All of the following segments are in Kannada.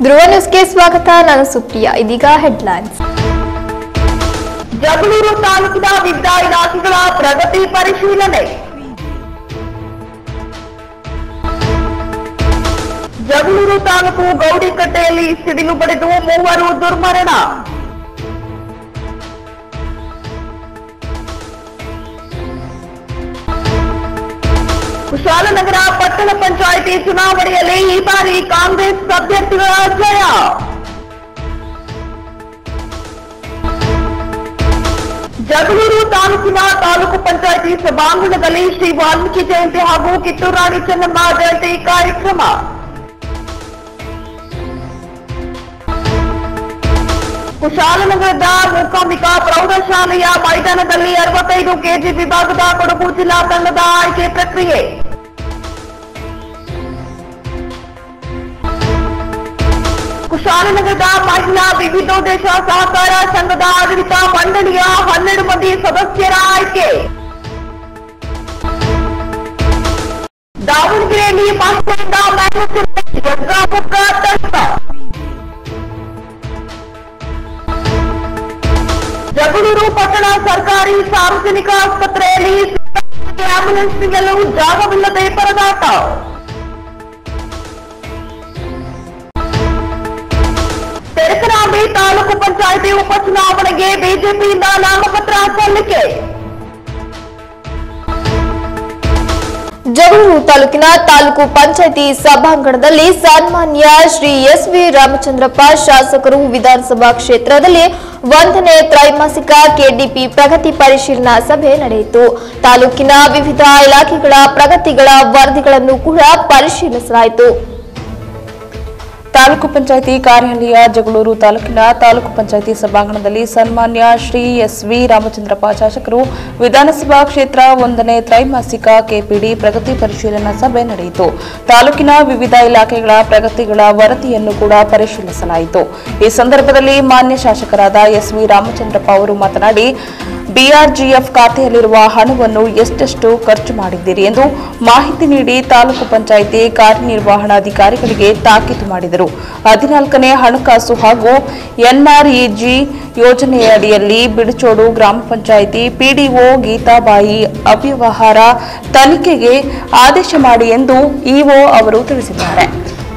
ಧ್ರುವ ನ್ಯೂಸ್ಗೆ ಸ್ವಾಗತ ನಾನು ಸುಪ್ರಿಯಾ ಇದೀಗ ಹೆಡ್ಲೈನ್ಸ್ ಜಗಳೂರು ತಾಲೂಕಿನ ವಿವಿಧ ಇಲಾಖೆಗಳ ಪ್ರಗತಿ ಪರಿಶೀಲನೆ ಜಗಳೂರು ತಾಲೂಕು ಗೌಡಿಕಟ್ಟೆಯಲ್ಲಿ ಸಿಡಿಲು ಬಡಿದು ಮೂವರು ದುರ್ಮರಣ ಕುಶಾಲನಗರ ಪಟ್ಟಣ ಪಂಚಾಯಿತಿ ಚುನಾವಣೆಯಲ್ಲಿ ಈ ಬಾರಿ ಕಾಂಗ್ರೆಸ್ ಅಭ್ಯರ್ಥಿಗಳ ಜಯ ಜಗಳೂರು ತಾಲೂಕಿನ ತಾಲೂಕು ಪಂಚಾಯಿತಿ ಸಭಾಂಗಣದಲ್ಲಿ ಶ್ರೀ ವಾಲ್ಮೀಕಿ ಜಯಂತಿ ಹಾಗೂ ಕಿತ್ತೂರು ರಾಣಿ ಚೆನ್ನಮ್ಮ ಜಯಂತಿ ಕಾರ್ಯಕ್ರಮ ಕುಶಾಲನಗರದ ಮೂಕಾಂಬಿಕಾ ಪ್ರೌಢಶಾಲೆಯ ಮೈದಾನದಲ್ಲಿ ಅರವತ್ತೈದು ಕೆಜಿ ವಿಭಾಗದ ಕೊಡಗು ಜಿಲ್ಲಾ ತಂಡದ ಆಯ್ಕೆ ಪ್ರಕ್ರಿಯೆ ಕುಶಾಲನಗರದ ಮಹಿಳಾ ವಿವಿಧೋದ್ದೇಶ ಸಹಕಾರ ಸಂಘದ ಆಡಳಿತ ಮಂಡಳಿಯ ಹನ್ನೆರಡು ಮಂದಿ ಸದಸ್ಯರ ಆಯ್ಕೆ ದಾವಣಗೆರೆಯಲ್ಲಿ ಮಹಿಳೆಯಿಂದ ಮ್ಯಾನೇಜರ್ ಯಜ್ಞಾಪುರ ತಂಡ ಜಗಳೂರು ಪಟ್ಟಣ ಸರ್ಕಾರಿ ಸಾರ್ವಜನಿಕ ಆಸ್ಪತ್ರೆಯಲ್ಲಿ ಆಂಬ್ಯುಲೆನ್ಸ್ ನಿಲ್ಲಲು ಜಾಗವಿಲ್ಲದೆ ಪರದಾಟ ತೆರಕರಾಂಬಿ ತಾಲೂಕು ಪಂಚಾಯಿತಿ ಉಪಚುನಾವಣೆಗೆ ಬಿಜೆಪಿಯಿಂದ ನಾಮಪತ್ರ ಸಲ್ಲಿಕೆ ಜಗಳೂರು ತಾಲೂಕಿನ ತಾಲೂಕು ಪಂಚಾಯಿತಿ ಸಭಾಂಗಣದಲ್ಲಿ ಸನ್ಮಾನ್ಯ ಶ್ರೀ ಎಸ್ ವಿ ರಾಮಚಂದ್ರಪ್ಪ ಶಾಸಕರು ವಿಧಾನಸಭಾ ಕ್ಷೇತ್ರದಲ್ಲಿ ಒಂದನೇ ತ್ರೈಮಾಸಿಕ ಕೆಡಿಪಿ ಪ್ರಗತಿ ಪರಿಶೀಲನಾ ಸಭೆ ನಡೆಯಿತು ತಾಲೂಕಿನ ವಿವಿಧ ಇಲಾಖೆಗಳ ಪ್ರಗತಿಗಳ ವರದಿಗಳನ್ನು ಕೂಡ ಪರಿಶೀಲಿಸಲಾಯಿತು ತಾಲೂಕು ಪಂಚಾಯಿತಿ ಕಾರ್ಯಾಲಯ ಜಗಳೂರು ತಾಲೂಕಿನ ತಾಲೂಕು ಪಂಚಾಯಿತಿ ಸಭಾಂಗಣದಲ್ಲಿ ಸನ್ಮಾನ್ಯ ಶ್ರೀ ಎಸ್ ವಿ ರಾಮಚಂದ್ರಪ್ಪ ಶಾಸಕರು ವಿಧಾನಸಭಾ ಕ್ಷೇತ್ರ ಒಂದನೇ ತ್ರೈಮಾಸಿಕ ಕೆಪಿಡಿ ಪ್ರಗತಿ ಪರಿಶೀಲನಾ ಸಭೆ ನಡೆಯಿತು ತಾಲೂಕಿನ ವಿವಿಧ ಇಲಾಖೆಗಳ ಪ್ರಗತಿಗಳ ವರದಿಯನ್ನು ಕೂಡ ಪರಿಶೀಲಿಸಲಾಯಿತು ಈ ಸಂದರ್ಭದಲ್ಲಿ ಮಾನ್ಯ ಶಾಸಕರಾದ ಎಸ್ ವಿ ರಾಮಚಂದ್ರಪ್ಪ ಅವರು ಮಾತನಾಡಿ ಬಿಆರ್ಜಿಎಫ್ ಖಾತೆಯಲ್ಲಿರುವ ಹಣವನ್ನು ಎಷ್ಟೆಷ್ಟು ಖರ್ಚು ಮಾಡಿದ್ದೀರಿ ಎಂದು ಮಾಹಿತಿ ನೀಡಿ ತಾಲೂಕು ಪಂಚಾಯಿತಿ ಕಾರ್ಯನಿರ್ವಹಣಾಧಿಕಾರಿಗಳಿಗೆ ತಾಕೀತು ಮಾಡಿದರು ಹದಿನಾಲ್ಕನೇ ಹಣಕಾಸು ಹಾಗೂ ಎನ್ಆರ್ಇಜಿ ಯೋಜನೆಯಡಿಯಲ್ಲಿ ಬಿಡಚೋಡು ಗ್ರಾಮ ಪಂಚಾಯಿತಿ ಪಿಡಿಒ ಗೀತಾಬಾಯಿ ಅವ್ಯವಹಾರ ತನಿಖೆಗೆ ಆದೇಶ ಮಾಡಿ ಎಂದು ಇಒ ಅವರು ತಿಳಿಸಿದ್ದಾರೆ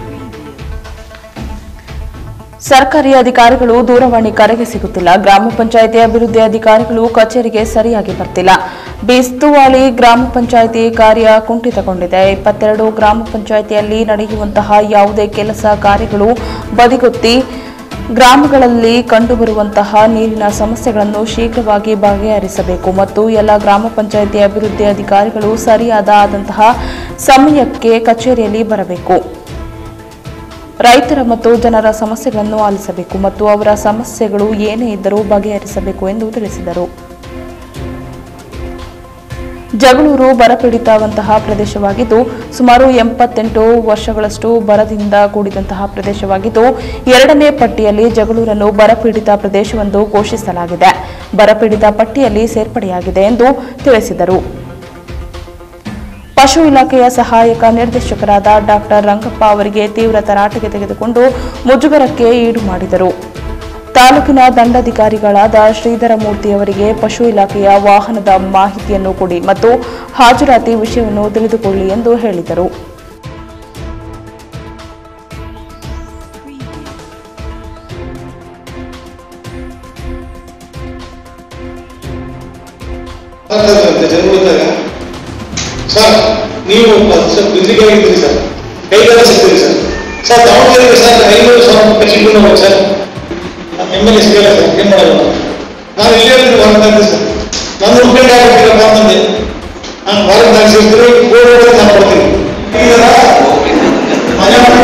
ಸರ್ಕಾರಿ ಅಧಿಕಾರಿಗಳು ದೂರವಾಣಿ ಕರೆಗೆ ಸಿಗುತ್ತಿಲ್ಲ ಗ್ರಾಮ ಪಂಚಾಯಿತಿ ಅಭಿವೃದ್ಧಿ ಅಧಿಕಾರಿಗಳು ಕಚೇರಿಗೆ ಸರಿಯಾಗಿ ಬರ್ತಿಲ್ಲ ಬೇಸ್ತುವಾಳಿ ಗ್ರಾಮ ಪಂಚಾಯಿತಿ ಕಾರ್ಯ ಕುಂಠಿತಗೊಂಡಿದೆ ಇಪ್ಪತ್ತೆರಡು ಗ್ರಾಮ ಪಂಚಾಯಿತಿಯಲ್ಲಿ ನಡೆಯುವಂತಹ ಯಾವುದೇ ಕೆಲಸ ಕಾರ್ಯಗಳು ಬದಿಗೊತ್ತಿ ಗ್ರಾಮಗಳಲ್ಲಿ ಕಂಡುಬರುವಂತಹ ನೀರಿನ ಸಮಸ್ಯೆಗಳನ್ನು ಶೀಘ್ರವಾಗಿ ಬಗೆಹರಿಸಬೇಕು ಮತ್ತು ಎಲ್ಲ ಗ್ರಾಮ ಪಂಚಾಯಿತಿ ಅಭಿವೃದ್ಧಿ ಅಧಿಕಾರಿಗಳು ಸರಿಯಾದ ಆದಂತಹ ಸಮಯಕ್ಕೆ ಕಚೇರಿಯಲ್ಲಿ ಬರಬೇಕು ರೈತರ ಮತ್ತು ಜನರ ಸಮಸ್ಯೆಗಳನ್ನು ಆಲಿಸಬೇಕು ಮತ್ತು ಅವರ ಸಮಸ್ಯೆಗಳು ಏನೇ ಇದ್ದರೂ ಬಗೆಹರಿಸಬೇಕು ಎಂದು ತಿಳಿಸಿದರು ಜಗಳೂರು ಬರಪೀಡಿತವಂತಹ ಪ್ರದೇಶವಾಗಿದ್ದು ಸುಮಾರು ಎಂಬತ್ತೆಂಟು ವರ್ಷಗಳಷ್ಟು ಬರದಿಂದ ಕೂಡಿದಂತಹ ಪ್ರದೇಶವಾಗಿದ್ದು ಎರಡನೇ ಪಟ್ಟಿಯಲ್ಲಿ ಜಗಳೂರನ್ನು ಬರಪೀಡಿತ ಪ್ರದೇಶವೆಂದು ಘೋಷಿಸಲಾಗಿದೆ ಬರಪೀಡಿತ ಪಟ್ಟಿಯಲ್ಲಿ ಸೇರ್ಪಡೆಯಾಗಿದೆ ಎಂದು ತಿಳಿಸಿದರು ಪಶು ಇಲಾಖೆಯ ಸಹಾಯಕ ನಿರ್ದೇಶಕರಾದ ಡಾಕ್ಟರ್ ರಂಗಪ್ಪ ಅವರಿಗೆ ತೀವ್ರ ತರಾಟೆಗೆ ತೆಗೆದುಕೊಂಡು ಮುಜುಗರಕ್ಕೆ ಈಡು ಮಾಡಿದರು ತಾಲೂಕಿನ ದಂಡಾಧಿಕಾರಿಗಳಾದ ಶ್ರೀಧರ ಮೂರ್ತಿ ಅವರಿಗೆ ಪಶು ಇಲಾಖೆಯ ವಾಹನದ ಮಾಹಿತಿಯನ್ನು ಕೊಡಿ ಮತ್ತು ಹಾಜರಾತಿ ವಿಷಯವನ್ನು ತಿಳಿದುಕೊಳ್ಳಿ ಎಂದು ಹೇಳಿದರು ಮಾತಾಡ್ತಾರೆ ಜನಗಳಿದ್ದಾಗ ಸರ್ ನೀವು ಸರ್ ಬಿದ್ರಿಗೆ ಆಗಿದ್ದೀರಿ ಸರ್ ಕೈಗೆಲ್ಲ ಸಿಗ್ತೀರಿ ಸರ್ ಸರ್ ದಾವಣಗೆರೆಗೆ ಸರ್ ಐನೂರು ಸಾವಿರ ರೂಪಾಯಿ ಚಿಕ್ಕೂರು ಹೋಗಿ ಸರ್ ಎಮ್ ಎಲ್ ಎ ಸಿಗಲ್ಲ ಸರ್ ಏನು ಮಾಡೋದು ನಾನು ಇಲ್ಲೇ ಇருந்து ಮಾಡ್ತಾ ಇದ್ದೆ ಸರ್ ನಾನು ಉಪಯೋಗ ಆಗ್ಬಿಟ್ಟಿಲ್ಲ ಬಂದೆ ನಾನು ಭಾರತ ಸಿಗ್ತೀನಿ ಗೋಡೆ ನಾನು ಕೊಡ್ತೀನಿ ಈಗ ಮನೆ ಮನೆ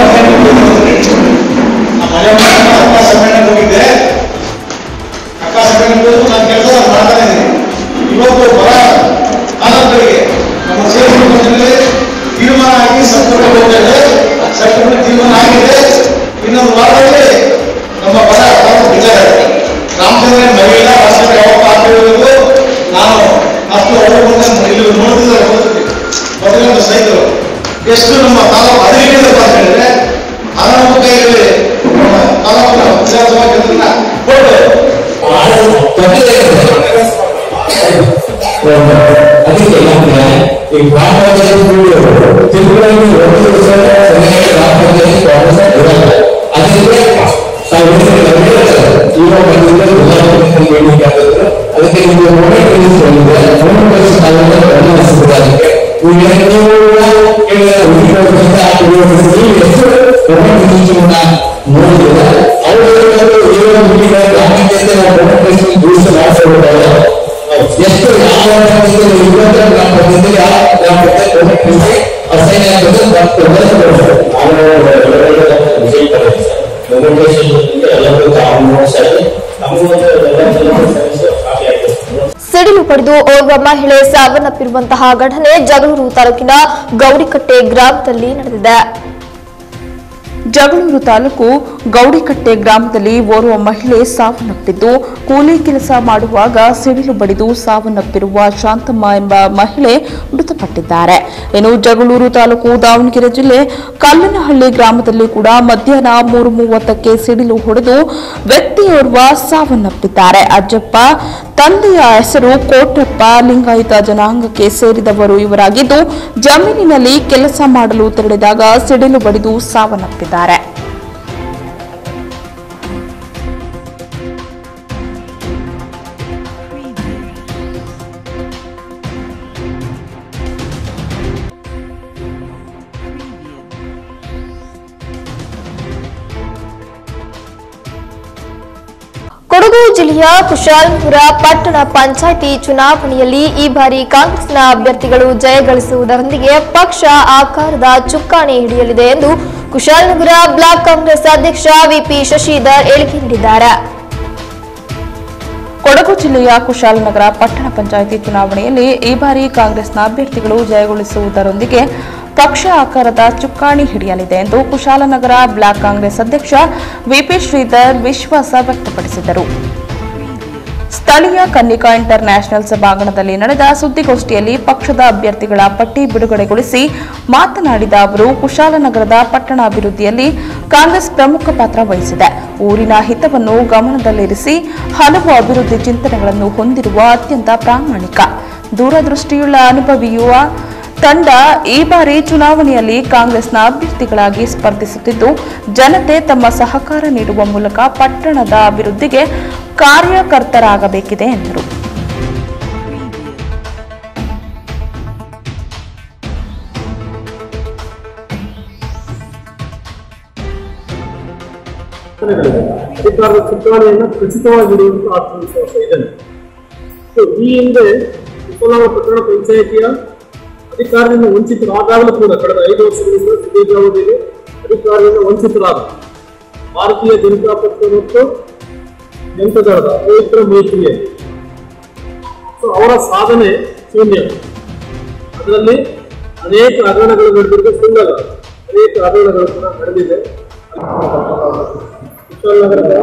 ಮನೆ ಮನೆ ಅಕ್ಕ ಸಮ್ಮೇಳನಕ್ಕೆ ಹೋಗಿದ್ದೆ ಅಕ್ಕ ಸಮ್ಮೇಳನಕ್ಕೆ ಹೋಗಿ ನಾನು ಕೆಲಸ ಮಾಡ್ತಾನೆ ಇದ್ದೀನಿ ಇವತ್ತು ಬರ ಆನಂದರಿಗೆ ನಮ್ಮ ಸೇರಿಸಿಕೊಂಡಲ್ಲಿ ತೀರ್ಮಾನ ಆಗಿ ಸಂಪೂರ್ಣ ಹೋಗಿದೆ ಸಂಪೂರ್ಣ ತೀರ್ಮಾನ ಆಗಿದೆ ಇನ್ನೊಂದು ವಾರದಲ್ಲಿ ನಮ್ಮ ಬರ ತಾವು ಬಿದ್ದಾರೆ ರಾಮಚಂದ್ರ ಮಹಿಳಾ ರಾಷ್ಟ್ರ ಯಾವಪ್ಪ ಆಗ್ತಿರೋದು ನಾನು ಅಷ್ಟು ಅವರು ಇಲ್ಲಿ ನೋಡ್ತಿದ್ದಾರೆ ಮೊದಲೊಂದು ಸೈಕಲ್ ಎಷ್ಟು ನಮ್ಮ ತಾಲೂಕು ಹದಿನೈದು ಅಂತ ಹೇಳಿದ್ರೆ ಹದಿನಾಲ್ಕು ಕೈಯಲ್ಲಿ ಅದಕ್ಕೆ ಏನಾಗ್ತದೆ ಈ ಗ್ರಾಮ ಪಂಚಾಯತ್ ತಿರುಪತಿ ಒಂದು ವರ್ಷ ಸರಿಯಾಗಿ ಗ್ರಾಮ ಪಂಚಾಯತ್ ಕಾಂಗ್ರೆಸ್ ಇರಲ್ಲ ಅದಕ್ಕೆ ತಾವು ಇವಾಗ ಬಂದಿದ್ದರೆ ಪ್ರಧಾನಮಂತ್ರಿ ಹೇಳಿಕೆ ಆಗಿದ್ರು ಅದಕ್ಕೆ ನೀವು ಮೊಬೈಲ್ ಕಳಿಸಿಕೊಂಡಿದ್ರೆ ಮೊಬೈಲ್ ಕಳಿಸಿ ನಾವೆಲ್ಲ ಗಮನಿಸಿದ್ರೆ ಅದಕ್ಕೆ ನೀವು ಎಷ್ಟು ಮೊಬೈಲ್ ಕಳಿಸಿಕೊಂಡ ನೋಡಿದ್ರೆ ಅವರು ಇರುವ ಮೀಟಿಂಗ್ ಗ್ರಾಮಕ್ಕೆ ನಾವು ಮೊಬೈಲ್ ಕಳಿಸಿ ದೂರ ಮಾಡಿಸ್ಕೊಳ್ತಾರೆ ಎಷ್ಟು ಯಾವ ಇವತ್ತು ಗ್ರಾಮ ಪಂಚಾಯತ್ ಯಾವ ಗ್ರಾಮ ಪಂಚಾಯತ್ ಮೊಬೈಲ್ ಕಳಿಸಿ ಅಸೈನ್ ಆಗ್ತದೆ ವಿಜಯ್ ಪಡೆಯುತ್ತೆ ಎಲ್ಲರಿಗೂ ತಾವು ಸರಿ ನಮಗೂ ಕಾಫಿ ಆಗ್ತದೆ ಸಿಡಿಲು ಪಡೆದು ಓರ್ವ ಮಹಿಳೆ ಸಾವನ್ನಪ್ಪಿರುವಂತಹ ಘಟನೆ ಜಗಳೂರು ತಾಲೂಕಿನ ಗೌರಿಕಟ್ಟೆ ಗ್ರಾಮದಲ್ಲಿ ನಡೆದಿದೆ ಜಗಳೂರು ತಾಲೂಕು ಗೌಡಿಕಟ್ಟೆ ಗ್ರಾಮದಲ್ಲಿ ಓರ್ವ ಮಹಿಳೆ ಸಾವನ್ನಪ್ಪಿದ್ದು ಕೂಲಿ ಕೆಲಸ ಮಾಡುವಾಗ ಸಿಡಿಲು ಬಡಿದು ಸಾವನ್ನಪ್ಪಿರುವ ಶಾಂತಮ್ಮ ಎಂಬ ಮಹಿಳೆ ಮೃತಪಟ್ಟಿದ್ದಾರೆ ಇನ್ನು ಜಗಳೂರು ತಾಲೂಕು ದಾವಣಗೆರೆ ಜಿಲ್ಲೆ ಕಲ್ಲನಹಳ್ಳಿ ಗ್ರಾಮದಲ್ಲಿ ಕೂಡ ಮಧ್ಯಾಹ್ನ ಮೂರು ಮೂವತ್ತಕ್ಕೆ ಸಿಡಿಲು ಹೊಡೆದು ವ್ಯಕ್ತಿಯೋರ್ವ ಸಾವನ್ನಪ್ಪಿದ್ದಾರೆ ಅಜ್ಜಪ್ಪ ತಂದೆಯ ಹೆಸರು ಕೋಟಪ್ಪ ಲಿಂಗಾಯತ ಜನಾಂಗಕ್ಕೆ ಸೇರಿದವರು ಇವರಾಗಿದ್ದು ಜಮೀನಿನಲ್ಲಿ ಕೆಲಸ ಮಾಡಲು ತೆರಳಿದಾಗ ಸಿಡಿಲು ಬಡಿದು ಸಾವನ್ನಪ್ಪಿದ್ದಾರೆ ಕೊಡಗು ಜಿಲ್ಲೆಯ ಕುಶಾಲಪುರ ಪಟ್ಟಣ ಪಂಚಾಯಿತಿ ಚುನಾವಣೆಯಲ್ಲಿ ಈ ಬಾರಿ ಕಾಂಗ್ರೆಸ್ನ ಅಭ್ಯರ್ಥಿಗಳು ಜಯಗಳಿಸುವುದರೊಂದಿಗೆ ಪಕ್ಷ ಆಕಾರದ ಚುಕ್ಕಾಣಿ ಹಿಡಿಯಲಿದೆ ಎಂದು ಕುಶಾಲನಗರ ಬ್ಲಾಕ್ ಕಾಂಗ್ರೆಸ್ ಅಧ್ಯಕ್ಷ ವಿಪಿ ಶಶಿಧರ್ ಹೇಳಿಕೆ ನೀಡಿದ್ದಾರೆ ಕೊಡಗು ಜಿಲ್ಲೆಯ ಕುಶಾಲನಗರ ಪಟ್ಟಣ ಪಂಚಾಯಿತಿ ಚುನಾವಣೆಯಲ್ಲಿ ಈ ಬಾರಿ ಕಾಂಗ್ರೆಸ್ನ ಅಭ್ಯರ್ಥಿಗಳು ಜಯಗೊಳಿಸುವುದರೊಂದಿಗೆ ಪಕ್ಷ ಆಕಾರದ ಚುಕ್ಕಾಣಿ ಹಿಡಿಯಲಿದೆ ಎಂದು ಕುಶಾಲನಗರ ಬ್ಲಾಕ್ ಕಾಂಗ್ರೆಸ್ ಅಧ್ಯಕ್ಷ ವಿಪಿ ಶ್ರೀಧರ್ ವಿಶ್ವಾಸ ವ್ಯಕ್ತಪಡಿಸಿದರು ಸ್ಥಳೀಯ ಕನ್ನಿಕಾ ಇಂಟರ್ ನ್ಯಾಷನಲ್ ಸಭಾಂಗಣದಲ್ಲಿ ನಡೆದ ಸುದ್ದಿಗೋಷ್ಠಿಯಲ್ಲಿ ಪಕ್ಷದ ಅಭ್ಯರ್ಥಿಗಳ ಪಟ್ಟಿ ಬಿಡುಗಡೆಗೊಳಿಸಿ ಮಾತನಾಡಿದ ಅವರು ಕುಶಾಲನಗರದ ಪಟ್ಟಣ ಅಭಿವೃದ್ಧಿಯಲ್ಲಿ ಕಾಂಗ್ರೆಸ್ ಪ್ರಮುಖ ಪಾತ್ರ ವಹಿಸಿದೆ ಊರಿನ ಹಿತವನ್ನು ಗಮನದಲ್ಲಿರಿಸಿ ಹಲವು ಅಭಿವೃದ್ಧಿ ಚಿಂತನೆಗಳನ್ನು ಹೊಂದಿರುವ ಅತ್ಯಂತ ಪ್ರಾಮಾಣಿಕ ದೂರದೃಷ್ಟಿಯುಳ್ಳ ಅನುಭವಿಯುವ ತಂಡ ಈ ಬಾರಿ ಚುನಾವಣೆಯಲ್ಲಿ ಕಾಂಗ್ರೆಸ್ನ ಅಭ್ಯರ್ಥಿಗಳಾಗಿ ಸ್ಪರ್ಧಿಸುತ್ತಿದ್ದು ಜನತೆ ತಮ್ಮ ಸಹಕಾರ ನೀಡುವ ಮೂಲಕ ಪಟ್ಟಣದ ಅಭಿವೃದ್ಧಿಗೆ ಕಾರ್ಯಕರ್ತರಾಗಬೇಕಿದೆ ಎಂದರು ಅಧಿಕಾರದ ಚುಕ್ಕಾಣಿಯನ್ನು ಖಚಿತವಾಗಿರುವಂತಹ ಆತ್ಮವಿಶ್ವಾಸ ಇದೆ ಸೊ ಈ ಹಿಂದೆ ಉಪನಾಮ ಪಟ್ಟಣ ಪಂಚಾಯಿತಿಯ ಅಧಿಕಾರದಿಂದ ವಂಚಿತರಾದಾಗಲೂ ಕೂಡ ಕಳೆದ ಐದು ವರ್ಷಗಳಿಂದ ಸುದೀರ್ಘಾವಧಿಯಲ್ಲಿ ಅಧಿಕಾರದಿಂದ ವಂಚಿತರಾದ ಭಾರತೀಯ ಜನತಾ ಪಕ್ಷ ಮತ್ತು ಜನತಾದಳದ ಪವಿತ್ರ ಮೈತ್ರಿಯ ಸೊ ಅವರ ಸಾಧನೆ ಶೂನ್ಯ ಅದರಲ್ಲಿ ಅನೇಕ ಹಗರಣಗಳು ನಡೆದಿರುವ ಸುಳ್ಳಲ್ಲ ಅನೇಕ ಹಗರಣಗಳು ಕೂಡ ನಡೆದಿದೆ ಕುಶಾಲನಗರದ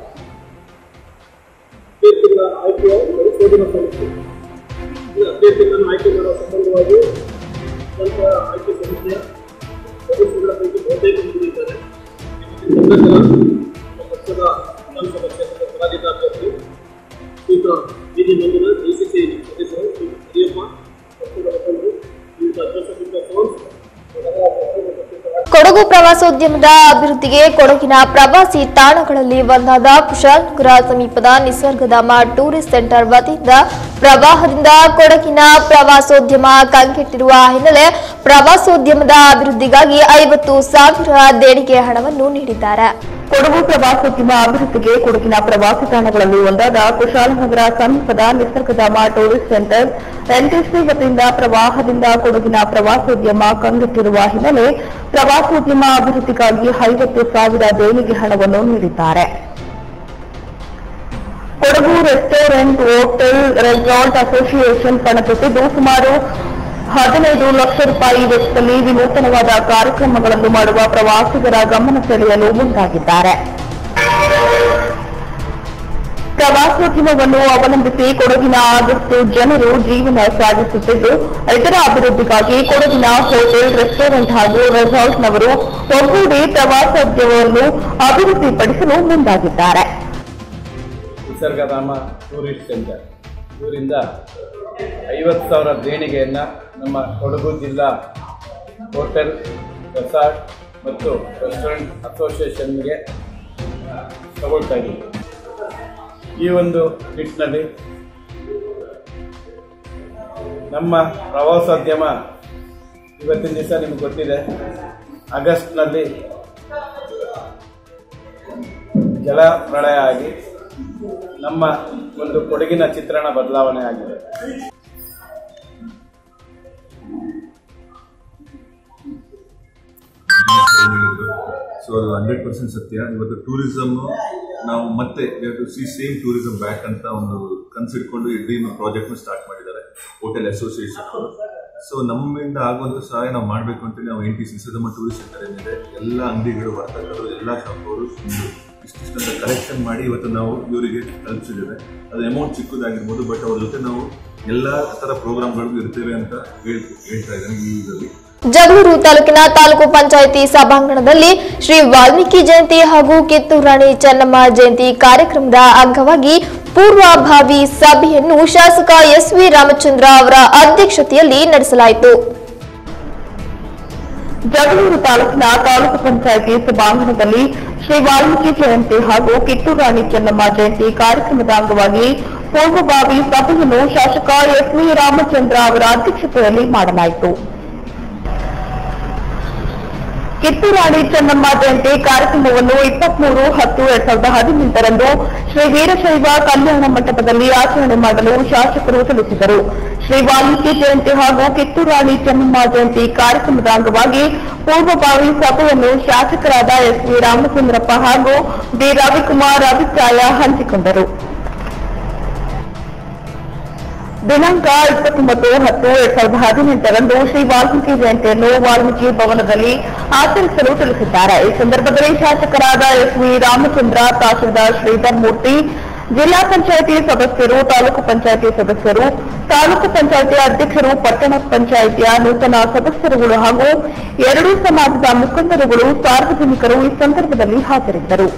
ಅಭ್ಯರ್ಥಿಗಳ ಆಯ್ಕೆಯ ಪರಿಶೋಧನಾ ಸಮಿತಿ ಈ ಅಭ್ಯರ್ಥಿಗಳನ್ನು ಆಯ್ಕೆ ಮಾಡುವ ಸಂಬಂಧವಾಗಿ ಸ್ವಲ್ಪ ಆಯ್ಕೆ ಸಮಿತಿಯ ಸದಸ್ಯಗಳ ಪೈಕಿ ಬಹುತೇಕ ಮುಂದಿದ್ದಾರೆ ಪಕ್ಷದ ವಿಧಾನಸಭಾ ಕ್ಷೇತ್ರದ ಪರಾಜಿತ ಅಭ್ಯರ್ಥಿ ಶ್ರೀಯುತ ಬೀದಿ ಮಂಜುನಾಥ್ ಡಿಸಿಸಿ ಸದಸ್ಯರು ಶ್ರೀ ಹಿರಿಯಪ್ಪ ಪಕ್ಷದ ಮುಖಂಡರು ಶ್ರೀಯುತ ಜೋಸಫ್ ಸೋನ್ಸ್ ಕೊಡಗು ಪ್ರವಾಸೋದ್ಯಮದ ಅಭಿವೃದ್ಧಿಗೆ ಕೊಡಗಿನ ಪ್ರವಾಸಿ ತಾಣಗಳಲ್ಲಿ ಒಂದಾದ ಕುಶಾಲನಗರ ಸಮೀಪದ ನಿಸರ್ಗಧಾಮ ಟೂರಿಸ್ಟ್ ಸೆಂಟರ್ ವತಿಯಿಂದ ಪ್ರವಾಹದಿಂದ ಕೊಡಗಿನ ಪ್ರವಾಸೋದ್ಯಮ ಕಂಗೆಟ್ಟಿರುವ ಹಿನ್ನೆಲೆ ಪ್ರವಾಸೋದ್ಯಮದ ಅಭಿವೃದ್ಧಿಗಾಗಿ ಐವತ್ತು ಸಾವಿರ ದೇಣಿಗೆ ಹಣವನ್ನು ನೀಡಿದ್ದಾರೆ ಕೊಡಗು ಪ್ರವಾಸೋದ್ಯಮ ಅಭಿವೃದ್ಧಿಗೆ ಕೊಡಗಿನ ಪ್ರವಾಸಿ ತಾಣಗಳಲ್ಲಿ ಒಂದಾದ ಕುಶಾಲನಗರ ಸಮೀಪದ ನಿಸರ್ಗಧಾಮ ಟೂರಿಸ್ಟ್ ಸೆಂಟರ್ ಎನ್ಟಿಸಿ ವತಿಯಿಂದ ಪ್ರವಾಹದಿಂದ ಕೊಡಗಿನ ಪ್ರವಾಸೋದ್ಯಮ ಕಂಗೆಟ್ಟಿರುವ ಹಿನ್ನೆಲೆ ಪ್ರವಾಸೋದ್ಯಮ ಅಭಿವೃದ್ಧಿಗಾಗಿ ಐವತ್ತು ಸಾವಿರ ದೇಣಿಗೆ ಹಣವನ್ನು ನೀಡಿದ್ದಾರೆ Kodagu restaurant hotel resort association ಕಣತೊಟ್ಟಿದ್ದು ಸುಮಾರು ಹದಿನೈದು ಲಕ್ಷ ರೂಪಾಯಿ ವೆಚ್ಚದಲ್ಲಿ ವಿನೂತನವಾದ ಕಾರ್ಯಕ್ರಮಗಳನ್ನು ಮಾಡುವ ಪ್ರವಾಸಿಗರ ಗಮನ ಸೆಳೆಯಲು ಮುಂದಾಗಿದ್ದಾರೆ ಪ್ರವಾಸೋದ್ಯಮವನ್ನು ಅವಲಂಬಿಸಿ ಕೊಡಗಿನ ಆದಷ್ಟು ಜನರು ಜೀವನ ಸಾಗಿಸುತ್ತಿದ್ದು ಇದರ ಅಭಿವೃದ್ಧಿಗಾಗಿ ಕೊಡಗಿನ ಹೋಟೆಲ್ ರೆಸ್ಟೋರೆಂಟ್ ಹಾಗೂ ರೆಸಾರ್ಟ್ನವರು ಒಗ್ಗೂಡಿ ಪ್ರವಾಸೋದ್ಯಮವನ್ನು ಅಭಿವೃದ್ಧಿಪಡಿಸಲು ಮುಂದಾಗಿದ್ದಾರೆ ನಿಸರ್ಗಧಾಮ ಟೂರಿಸ್ಟ್ ಸೆಂಟರ್ ಇವರಿಂದ ಐವತ್ತು ಸಾವಿರ ದೇಣಿಗೆಯನ್ನು ನಮ್ಮ ಕೊಡಗು ಜಿಲ್ಲಾ ಹೋಟೆಲ್ ರೆಸಾರ್ಟ್ ಮತ್ತು ರೆಸ್ಟೋರೆಂಟ್ ಅಸೋಸಿಯೇಷನ್ಗೆ ತಗೊಳ್ತಾ ಇದ್ದೀವಿ ಈ ಒಂದು ನಿಟ್ಟಿನಲ್ಲಿ ನಮ್ಮ ಪ್ರವಾಸೋದ್ಯಮ ಇವತ್ತಿನ ದಿವಸ ನಿಮ್ಗೆ ಗೊತ್ತಿದೆ ಆಗಸ್ಟ್ನಲ್ಲಿ ಜಲ ಪ್ರಳಯ ಆಗಿ ನಮ್ಮ ಒಂದು ಕೊಡಗಿನ ಚಿತ್ರಣ ಬದಲಾವಣೆ ಆಗಿದೆ ಸೊ ಅದು ಹಂಡ್ರೆಡ್ ಪರ್ಸೆಂಟ್ ಸತ್ಯ ಇವತ್ತು ಟೂರಿಸಮ್ ನಾವು ಮತ್ತೆ to see same tourism back ಅಂತ ಒಂದು ಕನ್ಸಿಟ್ಕೊಂಡು ಈ ಡ್ರೀಮ್ ಪ್ರಾಜೆಕ್ಟ್ ಸ್ಟಾರ್ಟ್ ಮಾಡಿದ್ದಾರೆ ಹೋಟೆಲ್ ಅಸೋಸಿಯೇಷನ್ ಸೊ ನಮ್ಮಿಂದ ಆಗುವಂತ ಸಹಾಯ ನಾವು ಮಾಡಬೇಕು ಅಂತ ನಾವು N T C Siddamma tourist centre ಏನಿದೆ ಎಲ್ಲ ಅಂಗಡಿಗಳು ವರ್ತಕರು ಎಲ್ಲ ಶಾಪವರು ಇಷ್ಟಿಷ್ಟಂತ ಕಲೆಕ್ಷನ್ ಮಾಡಿ ಇವತ್ತು ನಾವು ಇವರಿಗೆ ತಲುಪಿಸಿದ್ದೇವೆ ಅದು ಅಮೌಂಟ್ ಚಿಕ್ಕದಾಗಿರ್ಬೋದು ಬಟ್ ಅವ್ರ ಜೊತೆ ನಾವು ಎಲ್ಲ ತರ ಪ್ರೋಗ್ರಾಮ್ಗಳಿಗೂ ಇರ್ತೇವೆ ಅಂತ ಹೇಳ್ ಹೇಳ್ತಾ ಇದ್ದೇನೆ ಈ ಇದರಲ್ಲಿ ಜಗಳೂರು ತಾಲೂಕಿನ ತಾಲೂಕು ಪಂಚಾಯಿತಿ ಸಭಾಂಗಣದಲ್ಲಿ ಶ್ರೀ ವಾಲ್ಮೀಕಿ ಜಯಂತಿ ಹಾಗೂ ಕಿತ್ತೂರು ರಾಣಿ ಚೆನ್ನಮ್ಮ ಜಯಂತಿ ಕಾರ್ಯಕ್ರಮದ ಅಂಗವಾಗಿ ಪೂರ್ವಭಾವಿ ಸಭೆಯನ್ನು ಶಾಸಕ ಎಸ್ವಿ ರಾಮಚಂದ್ರ ಅವರ ಅಧ್ಯಕ್ಷತೆಯಲ್ಲಿ ನಡೆಸಲಾಯಿತು ಜಗಳೂರು ತಾಲೂಕಿನ ತಾಲೂಕು ಪಂಚಾಯಿತಿ ಸಭಾಂಗಣದಲ್ಲಿ ಶ್ರೀ ವಾಲ್ಮೀಕಿ ಜಯಂತಿ ಹಾಗೂ ಕಿತ್ತೂರು ರಾಣಿ ಚೆನ್ನಮ್ಮ ಜಯಂತಿ ಕಾರ್ಯಕ್ರಮದ ಅಂಗವಾಗಿ ಪೂರ್ವಭಾವಿ ಸಭೆಯನ್ನು ಶಾಸಕ ಎಸ್ವಿ ರಾಮಚಂದ್ರ ಅವರ ಅಧ್ಯಕ್ಷತೆಯಲ್ಲಿ ಮಾಡಲಾಯಿತು ಕಿತ್ತೂರು ರಾಣಿ ಚೆನ್ನಮ್ಮ ಜಯಂತಿ ಕಾರ್ಯಕ್ರಮವನ್ನು ಇಪ್ಪತ್ಮೂರು ಹತ್ತು ಎರಡ್ ಸಾವಿರದ ಹದಿನೆಂಟರಂದು ಶ್ರೀ ವೀರಶೈವ ಕಲ್ಯಾಣ ಮಂಟಪದಲ್ಲಿ ಆಚರಣೆ ಮಾಡಲು ಶಾಸಕರು ತಿಳಿಸಿದರು ಶ್ರೀ ವಾಲ್ಮೀಕಿ ಜಯಂತಿ ಹಾಗೂ ಕಿತ್ತೂರು ರಾಣಿ ಚೆನ್ನಮ್ಮ ಜಯಂತಿ ಕಾರ್ಯಕ್ರಮದ ಅಂಗವಾಗಿ ಪೂರ್ವಭಾವಿ ಸಭೆಯನ್ನು ಶಾಸಕರಾದ ಎಸ್ ವಿ ರಾಮಚಂದ್ರಪ್ಪ ಹಾಗೂ ಡಿ ರವಿಕುಮಾರ್ ಅಭಿಪ್ರಾಯ ಹಂಚಿಕೊಂಡರು ದಿನಾಂಕ ಇಪ್ಪತ್ತೊಂಬತ್ತು ಹತ್ತು ಎರಡ್ ಸಾವಿರದ ಹದಿನೆಂಟರಂದು ಶ್ರೀ ವಾಲ್ಮೀಕಿ ಜಯಂತಿಯನ್ನು ವಾಲ್ಮೀಕಿ ಭವನದಲ್ಲಿ ಆಚರಿಸಲು ತಿಳಿಸಿದ್ದಾರೆ ಈ ಸಂದರ್ಭದಲ್ಲಿ ಶಾಸಕರಾದ ಎಸ್ ವಿ ರಾಮಚಂದ್ರ ತಹಶೀಲ್ದಾರ್ ಶ್ರೀಧರ್ ಮೂರ್ತಿ ಜಿಲ್ಲಾ ಪಂಚಾಯಿತಿ ಸದಸ್ಯರು ತಾಲೂಕು ಪಂಚಾಯಿತಿ ಸದಸ್ಯರು ತಾಲೂಕು ಪಂಚಾಯಿತಿ ಅಧ್ಯಕ್ಷರು ಪಟ್ಟಣ ಪಂಚಾಯಿತಿಯ ನೂತನ ಸದಸ್ಯರುಗಳು ಹಾಗೂ ಎರಡೂ ಸಮಾಜದ ಮುಖಂಡರುಗಳು ಸಾರ್ವಜನಿಕರು ಈ ಸಂದರ್ಭದಲ್ಲಿ ಹಾಜರಿದ್ದರು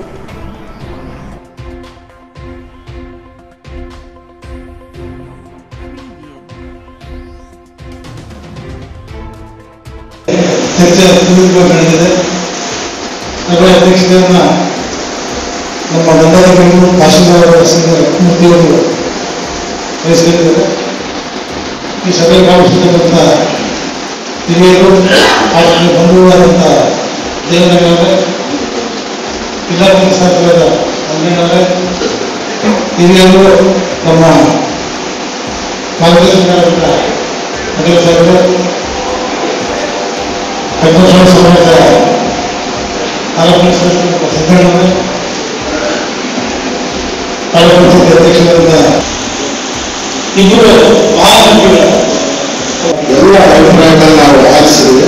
ಚರ್ಚೆ ಸುದೀರ್ಘವಾಗಿ ನಡೆದಿದೆ ಅದರ ಅಧ್ಯಕ್ಷತೆಯನ್ನ ನಮ್ಮ ದಂಡಾಧಿಕಾರಿಗಳು ತಹಶೀಲ್ದಾರ್ ಮೂರ್ತಿಯವರು ವಹಿಸಿಕೊಂಡಿದ್ದಾರೆ ಈ ಸಭೆಗೆ ಭಾಗವಹಿಸಿರ್ತಕ್ಕಂಥ ಹಿರಿಯರು ಹಾಗೂ ಬಂಧುಗಳಾದಂಥ ದೇವನಗರವರೇ ಜಿಲ್ಲಾ ಪಂಚಾಯತ್ಗಳ ಮಂಜಣ್ಣವರೇ ಹಿರಿಯರು ನಮ್ಮ ಮಾರ್ಗದರ್ಶಕರಾದಂಥ ಅಖಿಲ ಸಾಹೇಬರು ಪದ್ಮಶ್ರೀ ಸಮಾಜದ ತಾಲೂಕು ಸಿದ್ದಣ್ಣವರೇ ತಾಲೂಕು ಪಂಚಾಯತ್ ಅಧ್ಯಕ್ಷರಾದ ಇಬ್ಬರು ಮಹಾಮಂತ್ರಿಗಳು ಎಲ್ಲ ಅಭಿಪ್ರಾಯಗಳನ್ನ ನಾವು ಆಲಿಸಿದ್ದೇವೆ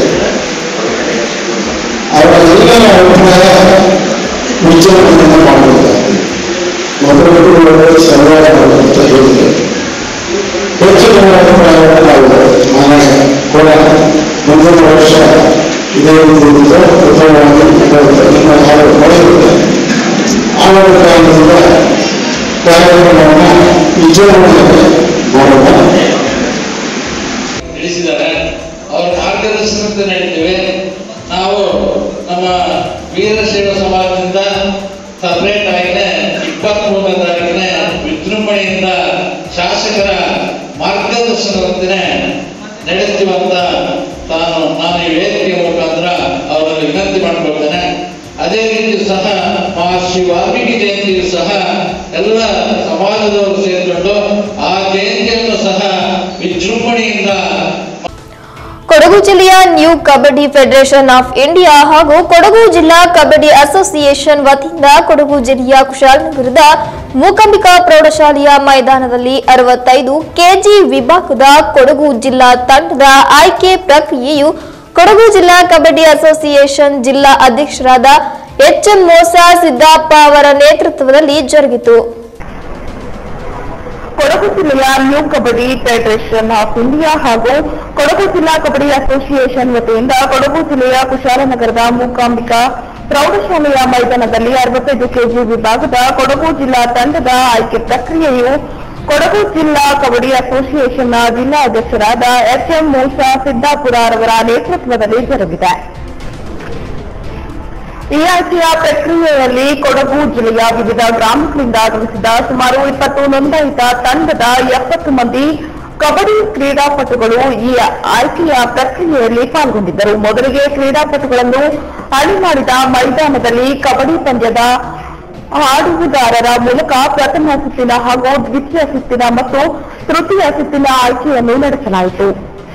ಅವರ ಎಲ್ಲರ ಅಭಿಪ್ರಾಯ ವಿಚಾರಣೆಯನ್ನು ಮಾಡಬೇಕಾಗ್ತದೆ ಮೊದಲು ಸರ್ವಾರ ಅಂತ ಹೇಳಿದೆ ಹೆಚ್ಚಿನ ಅಭಿಪ್ರಾಯವನ್ನು ನಾವು ನಾಳೆ ಕೂಡ ಮುಂದಿನ ವರ್ಷ ಇದೇ ರೀತಿಯಿಂದ ಉತ್ತಮವಾಗಿ ನಿಮ್ಮ ಹಾಡು ನಡೆಯುತ್ತೆ ಆ ಒಂದು ಕಾರಣದಿಂದ ಕಾರ್ಯಕ್ರಮವನ್ನು ವಿಚಾರಣೆ ಮಾಡೋಣ ತಿಳಿಸಿದ್ದಾರೆ ಅವ್ರ ಮಾರ್ಗದರ್ಶನದ ನಡೀತೇವೆ ನಾವು ನಮ್ಮ ವೀರಶೈವ ಸಮಾಜದಿಂದ ಸಪರೇಟ್ ಆಗಿನೇ ಇಪ್ಪತ್ತ್ ಮೂರನೇ ತಾರೀಕಿನ ವಿಜೃಂಭಣೆಯಿಂದ ಶಾಸಕರ ಮಾರ್ಗದರ್ಶನದಂತೆ ನಡೆಸ್ತೀವಂತ ತಾನು ನಾನು ಈ ವೇದಿಕೆ ಮುಖಾಂತರ ಅವರಲ್ಲಿ ವಿನಂತಿ ಮಾಡ್ಕೊಳ್ತೇನೆ ಅದೇ ರೀತಿ ಸಹ ಮಹರ್ಷಿ ವಾಲ್ಮೀಕಿ ಜಯಂತಿಯು ಸಹ ಎಲ್ಲ ಸಮಾಜದವರು ಸೇರಿಕೊಂಡು ಆ ಜಯಂತಿಯನ್ನು ಸಹ ವಿಜೃಂಭಣೆಯಿಂದ ಕೊಡಗು ಜಿಲ್ಲೆಯ new kabaddi federation of India ಹಾಗೂ ಕೊಡಗು ಜಿಲ್ಲಾ ಕಬಡ್ಡಿ ಅಸೋಸಿಯೇಷನ್ ವತಿಯಿಂದ ಕೊಡಗು ಜಿಲ್ಲೆಯ ಕುಶಾಲನಗರದ ಮೂಕಾಂಬಿಕಾ ಪ್ರೌಢಶಾಲೆಯ ಮೈದಾನದಲ್ಲಿ ಅರವತ್ತೈದು ಕೆಜಿ ವಿಭಾಗದ ಕೊಡಗು ಜಿಲ್ಲಾ ತಂಡದ ಆಯ್ಕೆ ಪ್ರಕ್ರಿಯೆಯು ಕೊಡಗು ಜಿಲ್ಲಾ ಕಬಡ್ಡಿ ಅಸೋಸಿಯೇಷನ್ ಜಿಲ್ಲಾ ಅಧ್ಯಕ್ಷರಾದ ಎಚ್ಎಂ ಮೋಸಾ ಸಿದ್ದಪ್ಪ ಅವರ ನೇತೃತ್ವದಲ್ಲಿ ಜರುಗಿತು ಕೊಡಗು ಜಿಲ್ಲೆಯ new kabaddi federation of India ಹಾಗೂ ಕೊಡಗು ಜಿಲ್ಲಾ ಕಬಡ್ಡಿ ಅಸೋಸಿಯೇಷನ್ ವತಿಯಿಂದ ಕೊಡಗು ಜಿಲ್ಲೆಯ ಕುಶಾಲನಗರದ ಮೂಕಾಂಬಿಕಾ ಪ್ರೌಢಶಾಲೆಯ ಮೈದಾನದಲ್ಲಿ ಅರವತ್ತೈದು ಕೆಜಿ ವಿಭಾಗದ ಕೊಡಗು ಜಿಲ್ಲಾ ತಂಡದ ಆಯ್ಕೆ ಪ್ರಕ್ರಿಯೆಯು ಕೊಡಗು ಜಿಲ್ಲಾ ಕಬಡ್ಡಿ ಅಸೋಸಿಯೇಷನ್ನ ಜಿಲ್ಲಾ ಅಧ್ಯಕ್ಷರಾದ ಎಚ್ ಎಂ ಮೂಸಾ ಸಿದ್ದಾಪುರ ರವರ ನೇತೃತ್ವದಲ್ಲಿ ಜರುಗಿದೆ ಈ ಆಯ್ಕೆಯ ಪ್ರಕ್ರಿಯೆಯಲ್ಲಿ ಕೊಡಗು ಜಿಲ್ಲೆಯ ವಿವಿಧ ಗ್ರಾಮಗಳಿಂದ ಆಗಮಿಸಿದ ಸುಮಾರು ಇಪ್ಪತ್ತು ನೋಂದಾಯಿತ ತಂಡದ ಎಪ್ಪತ್ತು ಮಂದಿ ಕಬಡ್ಡಿ ಕ್ರೀಡಾಪಟುಗಳು ಈ ಆಯ್ಕೆಯ ಪ್ರಕ್ರಿಯೆಯಲ್ಲಿ ಪಾಲ್ಗೊಂಡಿದ್ದರು ಮೊದಲಿಗೆ ಕ್ರೀಡಾಪಟುಗಳನ್ನು ಅಣಿ ಮಾಡಿದ ಮೈದಾನದಲ್ಲಿ ಕಬಡ್ಡಿ ಪಂದ್ಯದ ಆಡುವುದಾರರ ಮೂಲಕ ಪ್ರಥಮ ಸುತ್ತಿನ ಹಾಗೂ ದ್ವಿತೀಯ ಸುತ್ತಿನ ಮತ್ತು ತೃತೀಯ ಸುತ್ತಿನ ಆಯ್ಕೆಯನ್ನು ನಡೆಸಲಾಯಿತು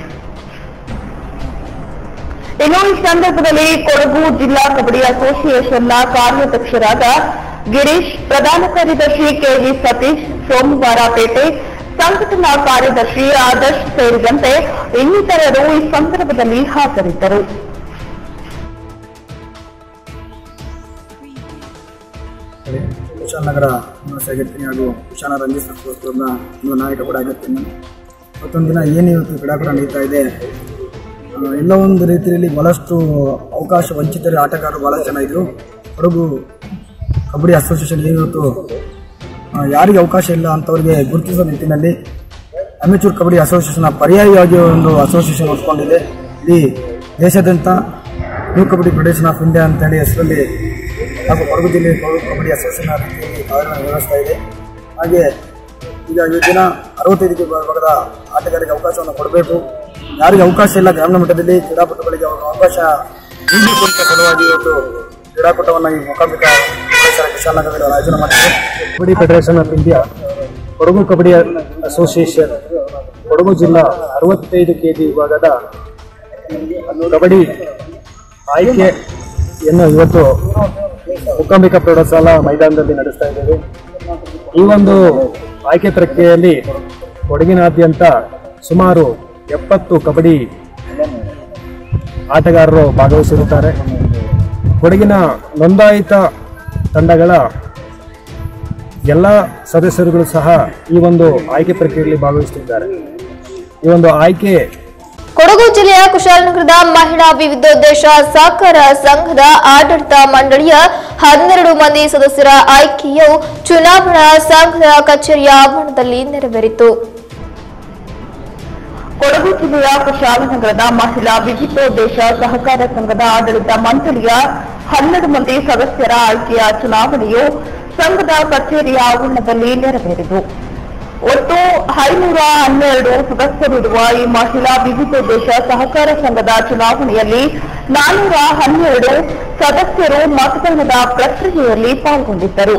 ಇನ್ನು ಈ ಸಂದರ್ಭದಲ್ಲಿ ಕೊಡಗು ಜಿಲ್ಲಾ ಕಬಡ್ಡಿ ಅಸೋಸಿಯೇಷನ್ನ ಕಾರ್ಯಾಧ್ಯಕ್ಷರಾದ ಗಿರೀಶ್ ಪ್ರಧಾನ ಕಾರ್ಯದರ್ಶಿ ಕೆವಿ ಸತೀಶ್ ಸೋಮವಾರ ಪೇಟೆ ಸಂಘಟನಾ ಕಾರ್ಯದರ್ಶಿ ಆದರ್ಶ್ ಸೇರಿದಂತೆ ಇನ್ನಿತರರು ಈ ಸಂದರ್ಭದಲ್ಲಿ ಹಾಜರಿದ್ದರು ಕುಶಾಲನಗರ ಆಗಿರ್ತೀನಿ ಹಾಗೂ ಕುಶಾಲ ರಂಜಿತ್ ಸಂಸ್ಥೆಯ ಒಂದು ನಾಯಕ ಕೂಡ ಆಗಿರ್ತೀನಿ ನಾನು ಮತ್ತೊಂದು ದಿನ ಏನು ಇವತ್ತು ಕ್ರೀಡಾಕೂಟ ನಡೀತಾ ಇದೆ ಆ, ಎಲ್ಲ ಒಂದು ರೀತಿಯಲ್ಲಿ ಬಹಳಷ್ಟು ಅವಕಾಶ ವಂಚಿತರ ಆಟಗಾರರು ಬಹಳ ಜನ ಇದ್ರು ಕೊಡಗು ಕಬಡ್ಡಿ ಅಸೋಸಿಯೇಷನ್ ಇವತ್ತು ಆ, ಯಾರಿಗೆ ಅವಕಾಶ ಇಲ್ಲ ಅಂಥವ್ರಿಗೆ ಗುರುತಿಸುವ ನಿಟ್ಟಿನಲ್ಲಿ ಅಮೆಚೂರ್ ಕಬಡ್ಡಿ ಅಸೋಸಿಯೇಷನ್ ಪರ್ಯಾಯವಾಗಿ ಒಂದು ಅಸೋಸಿಯೇಷನ್ ಹೊತ್ಕೊಂಡಿದೆ ಇಡೀ ದೇಶಾದ್ಯಂತ new kabaddi federation of India ಅಂತೇಳಿ ಹೆಸರಲ್ಲಿ ಹಾಗೂ ಕೊಡಗು ಜಿಲ್ಲೆ ಕೊಡಗು ಕಬಡ್ಡಿ ಅಸೋಸಿಯೇಷನ್ ಆ ರೀತಿಯಲ್ಲಿ ಕಾರ್ಯ ನಿರ್ವಹಿಸ್ತಾ ಇದೆ ಹಾಗೆ ಈಗ ಈ ದಿನ ಅರವತ್ತೈದು ಭಾಗದ ಆಟಗಾರರಿಗೆ ಅವಕಾಶವನ್ನು ಕೊಡಬೇಕು ಯಾರಿಗೆ ಅವಕಾಶ ಇಲ್ಲ ಗ್ರಾಮೀಣ ಮಟ್ಟದಲ್ಲಿ ಕ್ರೀಡಾಪಟುಗಳಿಗೆ ಅವರು ಅವಕಾಶ ನೀಡಬೇಕು ಅಂತ ಸಲುವಾಗಿ ಇವತ್ತು ಕ್ರೀಡಾಕೂಟವನ್ನು ಈ ಮುಖಾಂಬಿಕ ಕುಶಾಲನಗರದಲ್ಲಿ ಆಯೋಜನೆ ಮಾಡಿದೆ kabaddi federation of India Kodagu kabaddi association Kodagu ಜಿಲ್ಲಾ ಅರವತ್ತೈದು ಕೆ ಜಿ ವಿಭಾಗದ ಕಬಡ್ಡಿ ಆಯ್ಕೆಯನ್ನು ಇವತ್ತು ಮುಖಾಂಬಿಕ ಪ್ರೌಢಶಾಲಾ ಮೈದಾನದಲ್ಲಿ ನಡೆಸ್ತಾ ಇದ್ದೇವೆ ಈ ಒಂದು ಆಯ್ಕೆ ಪ್ರಕ್ರಿಯೆಯಲ್ಲಿ ಕೊಡಗಿನಾದ್ಯಂತ ಸುಮಾರು ಎಪ್ಪತ್ತು ಕಬಡ್ಡಿ ಆಟಗಾರರು ಭಾಗವಹಿಸಿರುತ್ತಾರೆ ಕೊಡಗಿನ ನೋಂದಾಯಿತ ತಂಡಗಳ ಎಲ್ಲ ಸದಸ್ಯರುಗಳು ಸಹ ಈ ಒಂದು ಆಯ್ಕೆ ಪ್ರಕ್ರಿಯೆಯಲ್ಲಿ ಭಾಗವಹಿಸುತ್ತಿದ್ದಾರೆ ಈ ಒಂದು ಆಯ್ಕೆ ಕೊಡಗು ಜಿಲ್ಲೆಯ ಕುಶಾಲನಗರದ ಮಹಿಳಾ ವಿವಿಧೋದ್ದೇಶ ಸಹಕಾರ ಸಂಘದ ಆಡಳಿತ ಮಂಡಳಿಯ ಹನ್ನೆರಡು ಮಂದಿ ಸದಸ್ಯರ ಆಯ್ಕೆಯು ಚುನಾವಣಾ ಸಂಘದ ಕಚೇರಿಯ ಆವರಣದಲ್ಲಿ ನೆರವೇರಿತು ಕೊಡಗು ಜಿಲ್ಲೆಯ ಕುಶಾಲನಗರದ ಮಹಿಳಾ ವಿವಿಧೋದ್ದೇಶ ಸಹಕಾರ ಸಂಘದ ಆಡಳಿತ ಮಂಡಳಿಯ ಹನ್ನೆರಡು ಮಂದಿ ಸದಸ್ಯರ ಆಯ್ಕೆಯ ಚುನಾವಣೆಯು ಸಂಘದ ಕಚೇರಿಯ ಆವರಣದಲ್ಲಿ ನೆರವೇರಿತು ಒಟ್ಟು ಐನೂರ ಹನ್ನೆರಡು ಸದಸ್ಯರಿರುವ ಈ ಮಹಿಳಾ ವಿವಿಧೋದ್ದೇಶ ಸಹಕಾರ ಸಂಘದ ಚುನಾವಣೆಯಲ್ಲಿ ನಾನೂರ ಹನ್ನೆರಡು ಸದಸ್ಯರು ಮತದಾನದ ಪ್ರಕ್ರಿಯೆಯಲ್ಲಿ ಪಾಲ್ಗೊಂಡಿದ್ದರು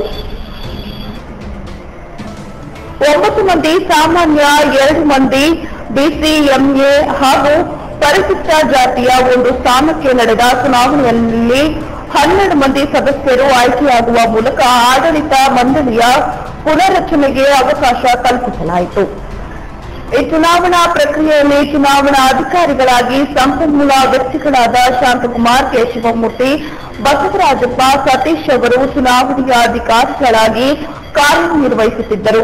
ಒಂಬತ್ತು ಮಂದಿ ಸಾಮಾನ್ಯ ಎರಡು ಮಂದಿ ಬಿಸಿಎಂಎ ಹಾಗೂ ಪರಿಶಿಷ್ಟ ಜಾತಿಯ ಒಂದು ಸ್ಥಾನಕ್ಕೆ ನಡೆದ ಚುನಾವಣೆಯಲ್ಲಿ ಹನ್ನೆರಡು ಮಂದಿ ಸದಸ್ಯರು ಆಯ್ಕೆಯಾಗುವ ಮೂಲಕ ಆಡಳಿತ ಮಂಡಳಿಯ ಪುನರ್ರಚನೆಗೆ ಅವಕಾಶ ಕಲ್ಪಿಸಲಾಯಿತು ಈ ಚುನಾವಣಾ ಪ್ರಕ್ರಿಯೆಯಲ್ಲಿ ಚುನಾವಣಾ ಅಧಿಕಾರಿಗಳಾಗಿ ಸಂಪನ್ಮೂಲ ವ್ಯಕ್ತಿಗಳಾದ ಶಾಂತಕುಮಾರ್ ಕೇಶವಮೂರ್ತಿ ಬಸವರಾಜಪ್ಪ ಸತೀಶ್ ಅವರು ಚುನಾವಣೆಯ ಅಧಿಕಾರಿಗಳಾಗಿ ಕಾರ್ಯನಿರ್ವಹಿಸುತ್ತಿದ್ದರು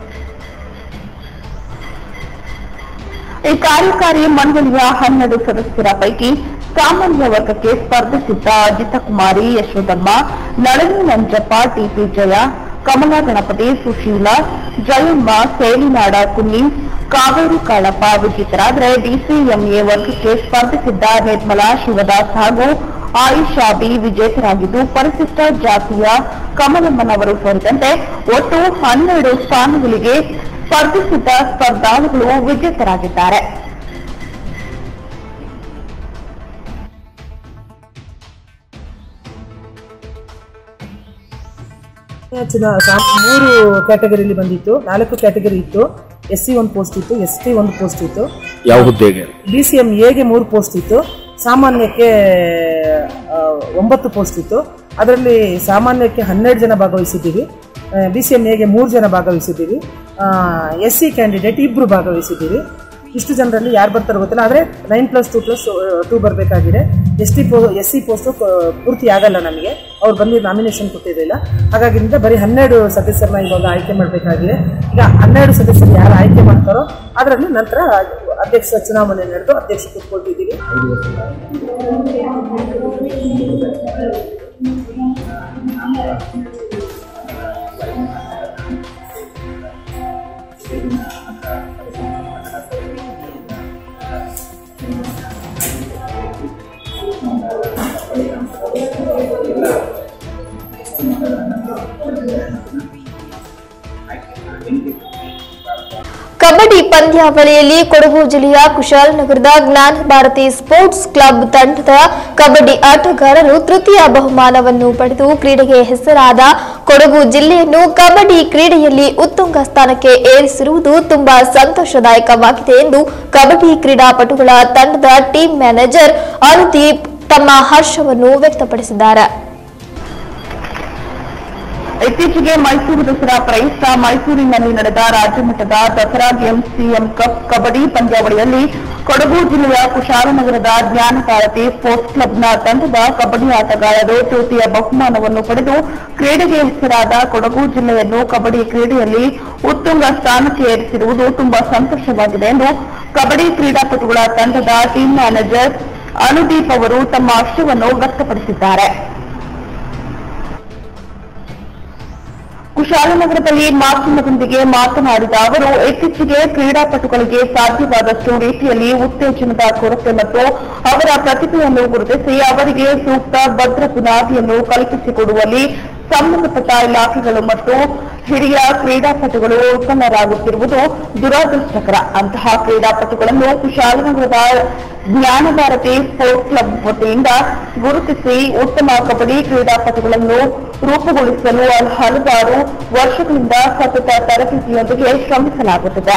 ಈ ಕಾರ್ಯಕಾರಿ ಮಂಡಳಿಯ ಹನ್ನೆರಡು ಸದಸ್ಯರ ಪೈಕಿ ಸಾಮಾನ್ಯ ವರ್ಗಕ್ಕೆ ಸ್ಪರ್ಧಿಸಿದ್ದ ಅಜಿತಕುಮಾರಿ ಯಶೋದಮ್ಮ ನಳನಿ ನಂಜಪ್ಪ ಟಿಪಿ ಜಯ ಕಮಲಾ ಗಣಪತಿ ಸುಶೀಲ ಜಯಮ್ಮ ಸೇಲಿನಾಡ ಕುನ್ನಿ ಕಾವೇರಿ ಕಾಳಪ್ಪ ವಿಜಿತರಾದರೆ ಡಿಸಿಎಂಎ ವರ್ಗಕ್ಕೆ ಸ್ಪರ್ಧಿಸಿದ್ದ ನಿರ್ಮಲಾ ಶಿವದಾಸ್ ಹಾಗೂ ಆಯಿಷಾ ಬಿ ವಿಜೇತರಾಗಿದ್ದು ಪರಿಶಿಷ್ಟ ಜಾತಿಯ ಕಮಲಮ್ಮನವರು ಸೇರಿದಂತೆ ಒಟ್ಟು ಹನ್ನೆರಡು ಸ್ಥಾನಗಳಿಗೆ ಸ್ಪರ್ಧಿಸಿದ್ದ ಸ್ಪರ್ಧಾಳುಗಳು ವಿಜೇತರಾಗಿದ್ದಾರೆ ಚುನಾ- ಸಾ- ಮೂರು ಕ್ಯಾಟಗರಿಲಿ ಬಂದಿತ್ತು ನಾಲ್ಕು ಕ್ಯಾಟಗರಿ ಇತ್ತು ಎಸ್ ಸಿ ಒಂದು ಪೋಸ್ಟ್ ಇತ್ತು ಎಸ್ ಟಿ ಒಂದು ಪೋಸ್ಟ್ ಇತ್ತು ಯಾವ ಹುದ್ದೆಗೆ ಬಿ ಸಿ ಎಂ ಎಗೆ ಮೂರು ಪೋಸ್ಟ್ ಇತ್ತು ಸಾಮಾನ್ಯಕ್ಕೆ ಆ, ಒಂಬತ್ತು ಪೋಸ್ಟ್ ಇತ್ತು ಅದರಲ್ಲಿ ಸಾಮಾನ್ಯಕ್ಕೆ ಹನ್ನೆರಡು ಜನ ಭಾಗವಹಿಸಿದ್ದೀವಿ ಬಿ ಸಿ ಎಂ ಎಗೆ ಮೂರು ಜನ ಭಾಗವಹಿಸಿದ್ದೀವಿ ಎಸ್ ಸಿ ಕ್ಯಾಂಡಿಡೇಟ್ ಇಬ್ಬರು ಭಾಗವಹಿಸಿದ್ದೀವಿ ಇಷ್ಟು ಜನರಲ್ಲಿ ಯಾರು ಬರ್ತಾರೋ ಗೊತ್ತಿಲ್ಲ ಆದರೆ nine plus two plus two ಬರಬೇಕಾಗಿದೆ ಎಸ್ ಟಿ ಪೋ ಎಸ್ ಸಿ ಪೋಸ್ಟು ಪೂರ್ತಿ ಆಗಲ್ಲ ನಮಗೆ ಅವ್ರು ಬಂದು ನಾಮಿನೇಷನ್ ಕೊಟ್ಟಿರಲಿಲ್ಲ ಹಾಗಾಗಿಂದ ಬರೀ ಹನ್ನೆರಡು ಸದಸ್ಯರನ್ನ ಇವಾಗ ಆಯ್ಕೆ ಮಾಡಬೇಕಾಗಿದೆ ಈಗ ಹನ್ನೆರಡು ಸದಸ್ಯರು ಯಾರು ಆಯ್ಕೆ ಮಾಡ್ತಾರೋ ಅದರಲ್ಲಿ ನಂತರ ಅಧ್ಯಕ್ಷ ಚುನಾವಣೆ ನಡೆದು ಅಧ್ಯಕ್ಷ ಕೂತ್ಕೊಳ್ತಿದ್ದೀವಿ ಕಬಡ್ಡಿ ಪಂದ್ಯಾವಳಿಯಲ್ಲಿ ಕೊಡಗು ಜಿಲ್ಲೆಯ ಕುಶಾಲನಗರದ ಜ್ಞಾನ ಭಾರತಿ ಸ್ಪೋರ್ಟ್ಸ್ ಕ್ಲಬ್ ತಂಡದ ಕಬಡ್ಡಿ ಆಟಗಾರರು ತೃತೀಯ ಬಹುಮಾನವನ್ನು ಪಡೆದು ಕ್ರೀಡೆಗೆ ಹೆಸರಾದ ಕೊಡಗು ಜಿಲ್ಲೆಯನ್ನು ಕಬಡ್ಡಿ ಕ್ರೀಡೆಯಲ್ಲಿ ಉತ್ತುಂಗ ಸ್ಥಾನಕ್ಕೆ ಏರಿಸಿರುವುದು ತುಂಬಾ ಸಂತೋಷದಾಯಕವಾಗಿದೆ ಎಂದು ಕಬಡ್ಡಿ ಕ್ರೀಡಾಪಟುಗಳ ತಂಡದ ಟೀಮ್ ಮ್ಯಾನೇಜರ್ ಅನುದೀಪ್ ತಮ್ಮ ಹರ್ಷವನ್ನು ವ್ಯಕ್ತಪಡಿಸಿದ್ದಾರೆ ಇತ್ತೀಚೆಗೆ ಮೈಸೂರು ದಸರಾ ಪ್ರಯುಕ್ತ ಮೈಸೂರಿನಲ್ಲಿ ನಡೆದ ರಾಜ್ಯಮಟ್ಟದ Dasara games CM cup kabaddi ಪಂದ್ಯಾವಳಿಯಲ್ಲಿ ಕೊಡಗು ಜಿಲ್ಲೆಯ ಕುಶಾಲನಗರದ ಜ್ಞಾನ ಭಾರತಿ ಸ್ಪೋರ್ಟ್ಸ್ ಕ್ಲಬ್ನ ತಂಡದ ಕಬಡ್ಡಿ ಆಟಗಾರರು ತೃತೀಯ ಬಹುಮಾನವನ್ನು ಪಡೆದು ಕ್ರೀಡೆಗೆ ಹೆಸರಾದ ಕೊಡಗು ಜಿಲ್ಲೆಯನ್ನು ಕಬಡ್ಡಿ ಕ್ರೀಡೆಯಲ್ಲಿ ಉತ್ತುಂಗ ಸ್ಥಾನಕ್ಕೆ ಏರಿಸಿರುವುದು ತುಂಬಾ ಸಂತೋಷವಾಗಿದೆ ಎಂದು ಕಬಡ್ಡಿ ಕ್ರೀಡಾಪಟುಗಳ ತಂಡದ ಟೀಮ್ ಮ್ಯಾನೇಜರ್ ಅನುದೀಪ್ ಅವರು ತಮ್ಮ ಹರ್ಷವನ್ನು ವ್ಯಕ್ತಪಡಿಸಿದ್ದಾರೆ ಕುಶಾಲನಗರದಲ್ಲಿ ಮಾಧ್ಯಮದೊಂದಿಗೆ ಮಾತನಾಡಿದ ಅವರು ಇತ್ತೀಚೆಗೆ ಕ್ರೀಡಾಪಟುಗಳಿಗೆ ಸಾಧ್ಯವಾದಷ್ಟು ರೀತಿಯಲ್ಲಿ ಉತ್ತೇಜನದ ಕೊರತೆ ಮತ್ತು ಅವರ ಪ್ರತಿಭೆಯನ್ನು ಗುರುತಿಸಿ ಅವರಿಗೆ ಸೂಕ್ತ ಭದ್ರ ಬುನಾದಿಯನ್ನು ಕಲ್ಪಿಸಿಕೊಡುವಲ್ಲಿ ಸಂಬಂಧಪಟ್ಟ ಇಲಾಖೆಗಳು ಮತ್ತು ಹಿರಿಯ ಕ್ರೀಡಾಪಟುಗಳು ವಿಫಲರಾಗುತ್ತಿರುವುದು ದುರದೃಷ್ಟಕರ ಅಂತಹ ಕ್ರೀಡಾಪಟುಗಳನ್ನು ಕುಶಾಲನಗರದ ಜ್ಞಾನ ಭಾರತಿ ಸ್ಪೋರ್ಟ್ಸ್ ಕ್ಲಬ್ ವತಿಯಿಂದ ಗುರುತಿಸಿ ಉತ್ತಮ ಕಬಡ್ಡಿ ಕ್ರೀಡಾಪಟುಗಳನ್ನು ರೂಪುಗೊಳಿಸಲು ಹಲವಾರು ವರ್ಷಗಳಿಂದ ಸತತ ತರಬೇತಿಯೊಂದಿಗೆ ಶ್ರಮಿಸಲಾಗುತ್ತಿದೆ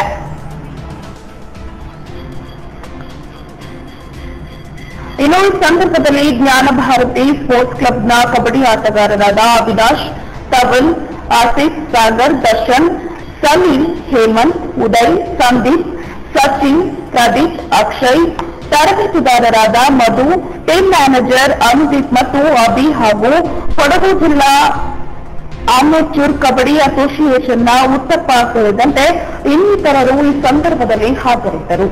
ಇನ್ನು ಈ ಸಂದರ್ಭದಲ್ಲಿ ಜ್ಞಾನ ಭಾರತಿ ಸ್ಪೋರ್ಟ್ಸ್ ಕ್ಲಬ್ನ ಕಬಡ್ಡಿ ಆಟಗಾರರಾದ ಅವಿನಾಶ್ ತವನ್ ಆಸಿಫ್ ಸಾಗರ್ ದರ್ಶನ್ ಸಮೀರ್ ಹೇಮಂತ್ ಉದಯ್ ಸಂದೀಪ್ ಸಚಿನ್ ಪ್ರದೀಪ್ ಅಕ್ಷಯ್ ತರಬೇತುದಾರರಾದ ಮಧು ಟೀಮ್ ಮ್ಯಾನೇಜರ್ ಅನುದೀಪ್ ಮತ್ತು ಅಭಿ ಹಾಗೂ ಕೊಡಗು ಜಿಲ್ಲಾ ಅಮೆಚೂರ್ ಕಬಡ್ಡಿ ಅಸೋಸಿಯೇಷನ್ನ ಉತ್ತಪ್ಪ ಸೇರಿದಂತೆ ಇನ್ನಿತರರು ಈ ಸಂದರ್ಭದಲ್ಲಿ ಹಾಜರಿದ್ದರು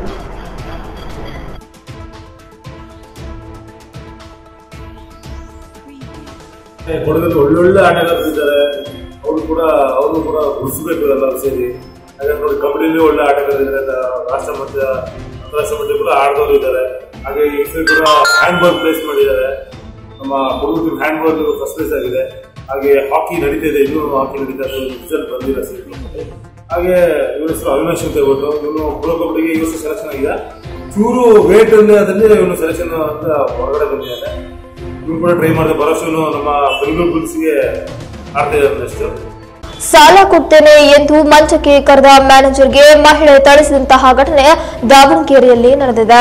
ಕೊಡಗಲ್ಲಿ ಒಳ್ಳೊಳ್ಳೆ ಆಟಗಾರರು ಇದ್ದಾರೆ ಅವರು ಕೂಡ ಅವರು ಕೂಡ ಗುರುತಿಸಬೇಕು ಎಲ್ಲರೂ ಸೇರಿ ಹಾಗೆ ನೋಡಿ ಕಬಡ್ಡಿಲಿ ಒಳ್ಳೆ ಆಟಗಾರರು ಇದ್ದಾರೆ ರಾಷ್ಟ್ರ ಮಟ್ಟ ಅಂತಾರಾಷ್ಟ್ರ ಮಟ್ಟ ಕೂಡ ಆಡದವರು ಇದ್ದಾರೆ ಹಾಗೆ ಈ ಸರಿ ಕೂಡ ಹ್ಯಾಂಡ್ ಬಾಲ್ ಪ್ಲೇಸ್ ಮಾಡಿದ್ದಾರೆ ನಮ್ಮ Kodagu team hand ball first place ಆಗಿದೆ ಹಾಗೆ ಹಾಕಿ ನಡೀತಾ ಇದೆ ಇನ್ನೂ ಹಾಕಿ ನಡೀತಾ ಇದೆ ರಿಸಲ್ಟ್ ಬಂದಿಲ್ಲ ಸರಿ ಹಾಗೆ ಇವರ ಹೆಸರು ಅವಿನಾಶ್ ಅಂತ ಹೇಳ್ಬಿಟ್ಟು ಇವನು ಪ್ರೊ ಕಬಡ್ಡಿಗೆ ಈ ವರ್ಷ ಸೆಲೆಕ್ಷನ್ ಆಗಿದೆ ಚೂರು ವೇಟ್ ಅಲ್ಲಿ ಅದರಲ್ಲಿ ಇವನು ಸೆಲೆಕ್ಷನ್ ಅಂತ ಹೊರಗಡೆ ಬಂದಿದ್ದಾನೆ ಇವ್ನು ಕೂಡ ಟ್ರೈ ಮಾಡಿದೆ ಭರವಸೆನು ನಮ್ಮ ಬೆಂಗಳೂರು ಬುಲ್ಸ್ಗೆ ಆಡ್ತಾ ಇದ್ದಾರೆ ಅಷ್ಟು ಸಾಲ ಕೊಡ್ತೇನೆ ಎಂದು ಮಂಚಕ್ಕೆ ಕರೆದ ಮ್ಯಾನೇಜರ್ಗೆ ಮಹಿಳೆ ಥಳಿಸಿದಂತಹ ಘಟನೆ ದಾವಣಗೆರೆಯಲ್ಲಿ ನಡೆದಿದೆ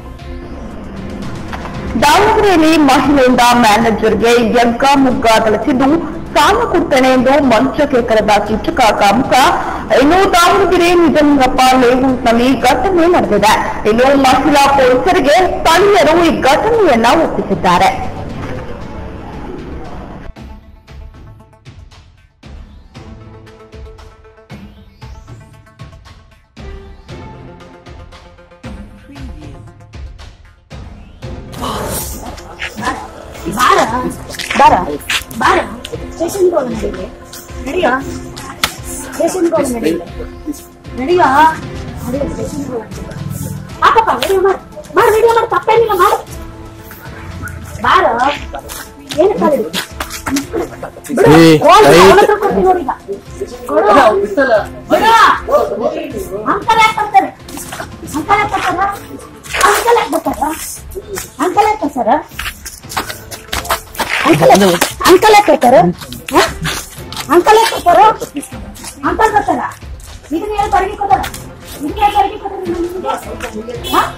ದಾವಣಗೆರೆಯಲ್ಲಿ ಮಹಿಳೆಯಿಂದ ಮ್ಯಾನೇಜರ್ಗೆ ಯಗ್ಗ ಮುಗ್ಗ ಥಳಿಸಿದ್ದು ಸಾಲ ಕೊಡ್ತೇನೆ ಎಂದು ಮಂಚಕ್ಕೆ ಕರೆದ ಕಿಚ್ಚಕ ಕಾಮುಕ ಇನ್ನು ದಾವಣಗೆರೆ ನಿಜಲಿಂಗಪ್ಪ ಲೇಔಟ್ನಲ್ಲಿ ಘಟನೆ ನಡೆದಿದೆ ಇನ್ನು ಮಹಿಳಾ ಪೊಲೀಸರಿಗೆ ಸ್ಥಳೀಯರು ಈ ಘಟನೆಯನ್ನ ಒಪ್ಪಿಸಿದ್ದಾರೆ ಬಾರ ಬಾರ ಬಾರ ಸ್ಟೇಷನ್ಗೆ ಹೋಗ ನಡೀಲಿ ನಡಿಯ ಸ್ಟೇಷನ್ಗೆ ಹೋಗ ನಡೀಲಿ ನಡಿಯ ನಡಿಯ ಸ್ಟೇಷನ್ಗೆ ಹೋಗ ಹಾಕಪ್ಪ ವಿಡಿಯೋ ಮಾಡು ಮಾಡು ವಿಡಿಯೋ ಮಾಡು ತಪ್ಪೇನಿಲ್ಲ ಮಾಡು ಬಾರ ಏನು ಕಾಲಿಡು ಬಿಡು ಫೋನ್ ಅವನ ಹತ್ರ ಕೊಡ್ತೀನಿ ನೋಡಿ ಈಗ ಕೊಡು ಬಿಡು ಅಂಕಲ್ ಯಾಕೆ ಬರ್ತಾರೆ ಅಂಕಲ್ ಯಾಕೆ ಬರ್ತಾರ ಅಂಕಲ್ ಯಾಕೆ ಬರ್ತಾರ ಅಂಕಲ್ ಯಾಕೆ ಬರ್ತಾರ ಅಂಕಲ್ ಅಂಕಲ್ ಯಾಕೆ ಬರ್ತಾರ ಅಂಕಲ್ ಯಾಕೆ ಬರ್ತಾರ ಅಂಕಲ್ ಬರ್ತಾರ ಇದನ್ನ ಹೇಳಿ ಬರಗಿ ಕೊಡೋಣ ಇದನ್ನ ಹೇಳಿ ಬರಗಿ ಕೊಡೋಣ ಹಾ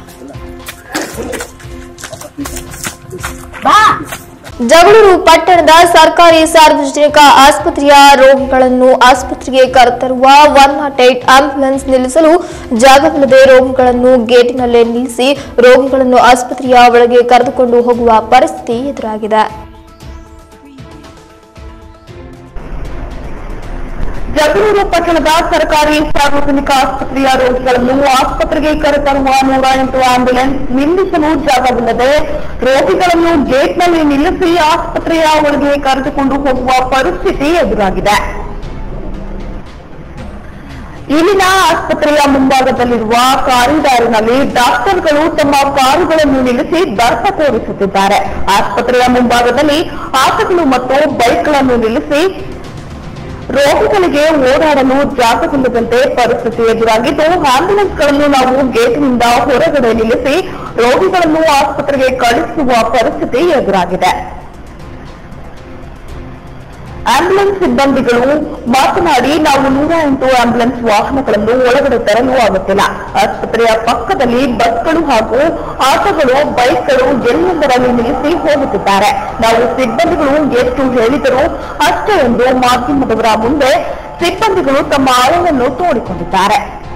ಬಾ ಜಗಳೂರು ಪಟ್ಟಣದ ಸರ್ಕಾರಿ ಸಾರ್ವಜನಿಕ ಆಸ್ಪತ್ರೆಯ ರೋಗಿಗಳನ್ನು ಆಸ್ಪತ್ರೆಗೆ ಕರೆತರುವ ಒನ್ ನಾಟ್ ಏಟ್ ಆಂಬ್ಯುಲೆನ್ಸ್ ನಿಲ್ಲಿಸಲು ಜಾಗವಿಲ್ಲದೆ ರೋಗಿಗಳನ್ನು ಗೇಟಿನಲ್ಲೇ ನಿಲ್ಲಿಸಿ ರೋಗಿಗಳನ್ನು ಆಸ್ಪತ್ರೆಯ ಒಳಗೆ ಕರೆದುಕೊಂಡು ಹೋಗುವ ಪರಿಸ್ಥಿತಿ ಎದುರಾಗಿದೆ ಜಗಳೂರು ಪಟ್ಟಣದ ಸರ್ಕಾರಿ ಸಾರ್ವಜನಿಕ ಆಸ್ಪತ್ರೆಯ ರೋಗಿಗಳನ್ನು ಆಸ್ಪತ್ರೆಗೆ ಕರೆತರುವ ನೂರ ಎಂಟು ಆಂಬ್ಯುಲೆನ್ಸ್ ನಿಲ್ಲಿಸಲು ಜಾಗವಿಲ್ಲದೆ ರೋಗಿಗಳನ್ನು ಗೇಟ್ನಲ್ಲಿ ನಿಲ್ಲಿಸಿ ಆಸ್ಪತ್ರೆಯ ಒಳಗೆ ಕರೆದುಕೊಂಡು ಹೋಗುವ ಪರಿಸ್ಥಿತಿ ಎದುರಾಗಿದೆ ಇಲ್ಲಿನ ಆಸ್ಪತ್ರೆಯ ಮುಂಭಾಗದಲ್ಲಿರುವ ಕಾರಿಡಾರಿನಲ್ಲಿ ಡಾಕ್ಟರ್ಗಳು ತಮ್ಮ ಕಾರುಗಳನ್ನು ನಿಲ್ಲಿಸಿ ದರ್ಪ ತೋರಿಸುತ್ತಿದ್ದಾರೆ ಆಸ್ಪತ್ರೆಯ ಮುಂಭಾಗದಲ್ಲಿ ಆಟೋಗಳು ಮತ್ತು ಬೈಕ್ಗಳನ್ನು ನಿಲ್ಲಿಸಿ ರೋಗಿಗಳಿಗೆ ಓಡಾಡಲು ಜಾಗವಿಲ್ಲದಂತೆ ಪರಿಸ್ಥಿತಿ ಎದುರಾಗಿದ್ದು ಆಂಬ್ಯುಲೆನ್ಸ್ಗಳನ್ನು ನಾವು ಗೇಟ್ನಿಂದ ಹೊರಗಡೆ ನಿಲ್ಲಿಸಿ ರೋಗಿಗಳನ್ನು ಆಸ್ಪತ್ರೆಗೆ ಕಳಿಸುವ ಪರಿಸ್ಥಿತಿ ಎದುರಾಗಿದೆ ಆಂಬ್ಯುಲೆನ್ಸ್ ಸಿಬ್ಬಂದಿಗಳು ಮಾತನಾಡಿ ನಾವು ನೂರ ಎಂಟು ಆಂಬ್ಯುಲೆನ್ಸ್ ವಾಹನಗಳನ್ನು ಒಳಗಡೆ ತರಲು ಆಗುತ್ತಿಲ್ಲ ಆಸ್ಪತ್ರೆಯ ಪಕ್ಕದಲ್ಲಿ ಬಸ್ಗಳು ಹಾಗೂ ಆಟೋಗಳು ಬೈಕ್ಗಳು ಎಲ್ಲೆಂದರಲ್ಲಿ ನಿಲ್ಲಿಸಿ ಹೋಗುತ್ತಿದ್ದಾರೆ ನಾವು ಸಿಬ್ಬಂದಿಗಳು ಎಷ್ಟು ಹೇಳಿದರೂ ಅಷ್ಟೇ ಎಂದು ಮಾಧ್ಯಮದವರ ಮುಂದೆ ಸಿಬ್ಬಂದಿಗಳು ತಮ್ಮ ಅಳವನ್ನು ತೋಡಿಕೊಂಡಿದ್ದಾರೆ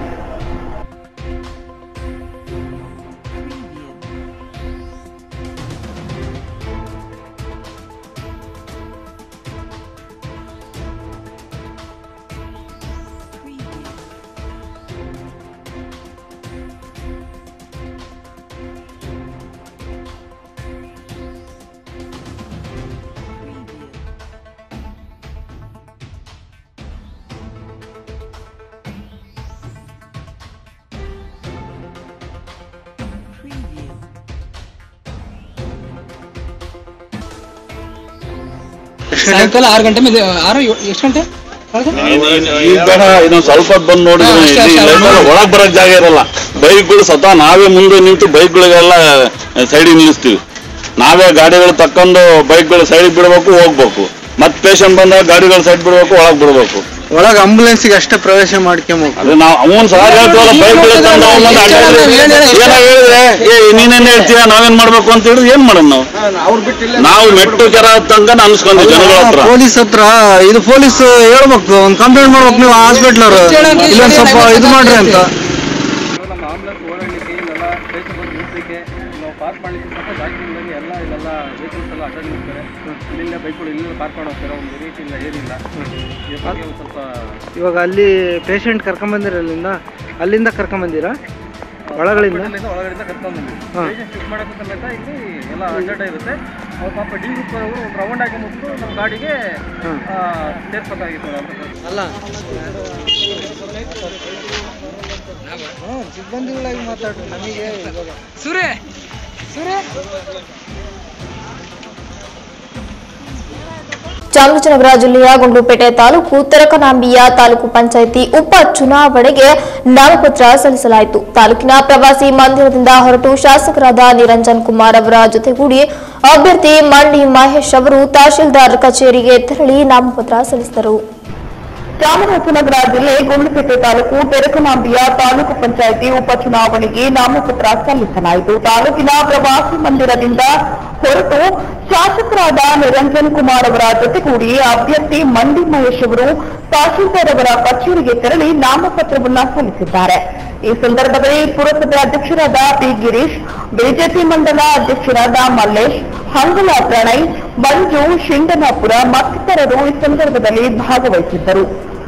ಸಾಯಂಕಾಲ ಆರು ಗಂಟೆ ಮೇಲೆ ಆರು ಏಳು- ಎಷ್ಟು ಗಂಟೆ ಈಗ ಬೇಡ ಇನ್ನೊಂದ್ ಸ್ವಲ್ಪ ಹೊತ್ತು ಬಂದು ನೋಡಿದ್ರೆ ಹಾ, ಅಷ್ಟೇ, ಇಲ್ಲಿ ಅಷ್ಟೇ, ಲೈನಲ್ಲಿ ನೋಡಿ. ಒಳಗ್ ಬರಕ್ ಜಾಗ ಇರಲ್ಲ ಬೈಕ್ಗಳು ಸ್ವತಃ ನಾವೇ ಮುಂದೆ ನಿಂತು ಬೈಕ್ಗಳಿಗೆಲ್ಲ ಸೈಡಿಗೆ ನಿಲ್ಲಿಸ್ತೀವಿ ನಾವೇ ಗಾಡಿಗಳು ತಕ್ಕೊಂಡು ಬೈಕ್ಗಳು ಸೈಡಿಗೆ ಬಿಡಬೇಕು ಹೋಗ್ಬೇಕು ಮತ್ ಪೇಷಂಟ್ ಬಂದಾಗ ಗಾಡಿಗಳು ಸೈಡ್ ಬಿಡ್ಬೇಕು ಒಳಗ್ ಬಿಡ್ಬೇಕು ಒಳಗೆ ಆಂಬುಲೆನ್ಸ್ಗೆ ಅಷ್ಟೇ ಪ್ರವೇಶ ಮಾಡ್ಕೊಂಬೇಕು ಅದೇ ನಾವು ಅವನ್ ಸಹ ಹೇಳ್ತೀವಲ್ಲ ಬೈಕ್ಗಳು ತಂದು ಅವ್ನ್ ಬಂದು ಅಡ್ಡ ಏನಾಗ ಹೇಳಿದ್ರೆ ಏ ನೀನೇನ್ ಹೇಳ್ತೀಯ ನಾವೇನ್ ಮಾಡ್ಬೇಕು ಅಂತ ಹೇಳಿದ್ರೆ ಏನ್ ಮಾಡೋಣ ನಾವು ನಾವು ಮೆಟ್ಟು ಕೆರ ತನಕ ಅನ್ಸ್ಕೊಂಡ್ವಿ ಜನಗಳ ಹತ್ರ ಪೊಲೀಸ್ ಹತ್ರ ಇದು ಪೊಲೀಸ್ ಹೇಳ್ಬೇಕು ಒಂದು ಕಂಪ್ಲೇಂಟ್ ಮಾಡ್ಬೇಕು ನೀವು ಹಾಸ್ಪಿಟ್ಲ್ ಅವರು ಇಲ್ಲೊಂದ್ ಸ್ವಲ್ಪ ಇದು ಮಾಡ್ರಿ ಅಂತ ನಮ್ಮ ಆಂಬುಲೆನ್ಸ್ ಓಡಾಡಲಿಕ್ಕೆ ಇಲ್ಲೆಲ್ಲ ಪೇಷಂಟ್ ಬಂದು ನಿಲ್ಲಿಸಲಿಕ್ಕೆ ನಾವು ಪಾರ್ಕ್ ಮಾಡಲಿಕ್ಕೆ ಸ್ವಲ್ಪ ಜಾಗ ಇಲ್ಲದೆ ಎಲ್ಲ ಇಲ್ಲೆಲ್ಲ ವೆಹಿಕಲ್ಸ್ ಎಲ್ಲ ಅಡ್ಡ ನಿಲ್ತಾರೆ ಇಲ್ಲಿಂದ ಬೈಕ್ಗಳು ಇಲ್ಲೆಲ್ಲ ಪಾರ್ಕ್ ಮಾಡಿ ಹೋಗ್ತಾರೆ ಒಂದು ರೀತಿ ಇಲ್ಲ ಏನಿಲ್ಲ ಈ ಬಗ್ಗೆ ಒಂದು ಸ್ವಲ್ಪ ಇವಾಗ ಅಲ್ಲಿ ಪೇಷಂಟ್ ಕರ್ಕೊಂಬಂದಿರ ಅಲ್ಲಿಂದ ಅಲ್ಲಿಂದ ಕರ್ಕೊಂಬಂದಿರಾ ಒಳಗಳಿಂದ hospital ಇಂದ ಒಳಗಡೆಯಿಂದ ಕರ್ಕೊಂಡು ಬಂದ್ವಿ ಹಾ. ಪೇಷಂಟ್ ಶಿಫ್ಟ್ ಮಾಡೋಕ್ಕೂ ಸಮೇತ ಇಲ್ಲಿ ಎಲ್ಲ ಅಡ್ಡಾಟ ಇರುತ್ತೆ ಅವ್ರು ಪಾಪ ಡಿ ಗ್ರೂಪ್ ಅವರು ಒಂದು ರೌಂಡ್ ಹಾಕೊಂಡ್ಬಿಟ್ಟು ನಮ್ಮ ಗಾಡಿಗೆ ಆ, ಸೇರ್ಸ್ಬೇಕಾಗಿತ್ತು ಅಂತ ಅಲ್ಲ ಸಿಬ್ಬಂದಿಗಳಾಗಿ ಮಾತಾಡ್ರಿ ನಮಗೆ ಸುರೇ ಸುರೇ ಚಾಮರಾಜನಗರ ಜಿಲ್ಲೆಯ ಗುಂಡ್ಲುಪೇಟೆ ತಾಲೂಕು ತೆರಕನಾಂಬಿಯ ತಾಲೂಕು ಪಂಚಾಯಿತಿ ಉಪ ಚುನಾವಣೆಗೆ ನಾಮಪತ್ರ ಸಲ್ಲಿಸಲಾಯಿತು ತಾಲೂಕಿನ ಪ್ರವಾಸಿ ಮಂದಿರದಿಂದ ಹೊರಟು ಶಾಸಕರಾದ ನಿರಂಜನ್ ಕುಮಾರ್ ಅವರ ಜೊತೆಗೂಡಿ ಅಭ್ಯರ್ಥಿ ಮಂಡಿ ಮಹೇಶ್ ಅವರು ತಹಶೀಲ್ದಾರ್ ಕಚೇರಿಗೆ ತೆರಳಿ ನಾಮಪತ್ರ ಸಲ್ಲಿಸಿದರು ಚಾಮರಾಜನಗರ ಜಿಲ್ಲೆ ಗುಂಡ್ಲುಪೇಟೆ ತಾಲೂಕು ತೆರಕನಾಂಬಿಯ ತಾಲೂಕು ಪಂಚಾಯಿತಿ ಉಪಚುನಾವಣೆಗೆ ನಾಮಪತ್ರ ಸಲ್ಲಿಸಲಾಯಿತು ತಾಲೂಕಿನ ಪ್ರವಾಸಿ ಮಂದಿರದಿಂದ ಹೊರಟು ಶಾಸಕರಾದ ನಿರಂಜನ್ ಕುಮಾರ್ ಅವರ ಜೊತೆಗೂಡಿ ಅಭ್ಯರ್ಥಿ ಮಂಡಿ ಮಹೇಶ್ ಅವರು ತಹಶೀಲ್ದಾರ್ ಅವರ ಕಚೇರಿಗೆ ತೆರಳಿ ನಾಮಪತ್ರವನ್ನ ಸಲ್ಲಿಸಿದ್ದಾರೆ ಈ ಸಂದರ್ಭದಲ್ಲಿ ಪುರಸಭೆ ಅಧ್ಯಕ್ಷರಾದ ಪಿ ಗಿರೀಶ್ ಬಿಜೆಪಿ ಮಂಡಲ ಅಧ್ಯಕ್ಷರಾದ ಮಲ್ಲೇಶ್ ಹಂಗಲ ಪ್ರಣಯ್ ಮಂಜು ಶಿಂಗನಾಪುರ ಮತ್ತಿತರರು ಈ ಸಂದರ್ಭದಲ್ಲಿ ಭಾಗವಹಿಸಿದ್ದರು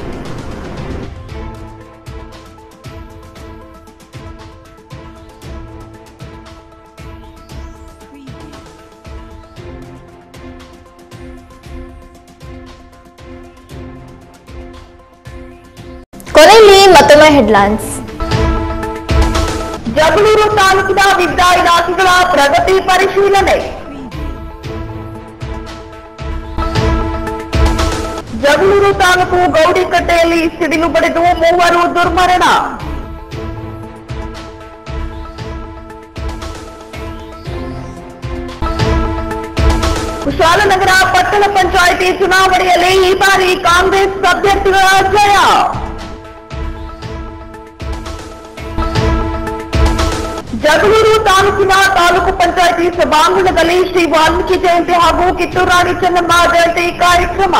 ಕೊನೆಯಲ್ಲಿ ಮತ್ತೊಮ್ಮೆ ಹೆಡ್ಲೈನ್ಸ್ ಜಗಳೂರು ತಾಲೂಕಿನ ವಿವಿಧ ಇಲಾಖೆಗಳ ಪ್ರಗತಿ ಪರಿಶೀಲನೆ ಜಗಳೂರು ತಾಲೂಕು ಗೌಡಿಕಟ್ಟೆಯಲ್ಲಿ ಸಿಡಿಲು ಬಡಿದು ಮೂವರು ದುರ್ಮರಣ ಕುಶಾಲನಗರ ಪಟ್ಟಣ ಪಂಚಾಯಿತಿ ಚುನಾವಣೆಯಲ್ಲಿ ಈ ಬಾರಿ ಕಾಂಗ್ರೆಸ್ ಅಭ್ಯರ್ಥಿಗಳ ಜಯ ಜಗಳೂರು ತಾಲೂಕಿನ ತಾಲೂಕು ಪಂಚಾಯಿತಿ ಸಭಾಂಗಣದಲ್ಲಿ ಶ್ರೀ ವಾಲ್ಮೀಕಿ ಜಯಂತಿ ಹಾಗೂ ಕಿತ್ತೂರು ರಾಣಿ ಚೆನ್ನಮ್ಮ ಜಯಂತಿ ಕಾರ್ಯಕ್ರಮ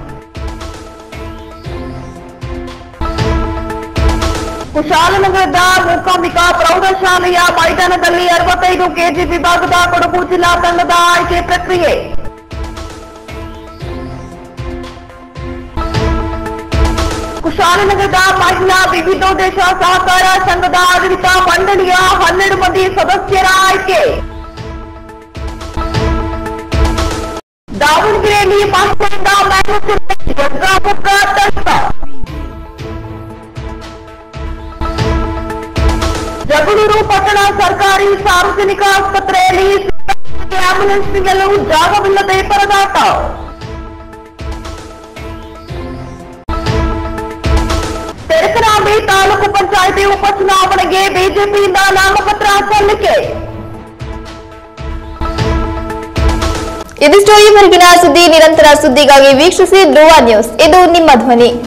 ಕುಶಾಲನಗರದ ಮೂಕಾಂಬಿಕಾ ಪ್ರೌಢಶಾಲೆಯ ಮೈದಾನದಲ್ಲಿ ಅರವತ್ತೈದು ಕೆಜಿ ವಿಭಾಗದ ಕೊಡಗು ಜಿಲ್ಲಾ ತಂಡದ ಆಯ್ಕೆ ಪ್ರಕ್ರಿಯೆ ಕುಶಾಲನಗರದ ಮಹಿಳಾ ವಿವಿಧೋದ್ದೇಶ ಸಹಕಾರ ಸಂಘದ ಆಡಳಿತ ಮಂಡಳಿಯ ಹನ್ನೆರಡು ಮಂದಿ ಸದಸ್ಯರ ಆಯ್ಕೆ ದಾವಣಗೆರೆಯಲ್ಲಿ ಮಹಿಳೆಯಿಂದ ಮ್ಯಾನೇಜರ್ ಯಜ್ಞಾಮುಖ ತಂಡ ಜಗಳೂರು ಪಟ್ಟಣ ಸರ್ಕಾರಿ ಸಾರ್ವಜನಿಕ ಆಸ್ಪತ್ರೆಯಲ್ಲಿ ಆಂಬ್ಯುಲೆನ್ಸ್ ನಿಲ್ಲಲು ಜಾಗವಿಲ್ಲದೆ ಪರದಾಟ ತೆರಕನಾಂಬಿ ತಾಲೂಕು ಪಂಚಾಯಿತಿ ಉಪಚುನಾವಣೆಗೆ ಬಿಜೆಪಿಯಿಂದ ನಾಮಪತ್ರ ಸಲ್ಲಿಕೆ ಇದಿಷ್ಟು ಈವರೆಗಿನ ಸುದ್ದಿ ನಿರಂತರ ಸುದ್ದಿಗಾಗಿ ವೀಕ್ಷಿಸಿ ಧ್ರುವ ನ್ಯೂಸ್ ಇದು ನಿಮ್ಮ ಧ್ವನಿ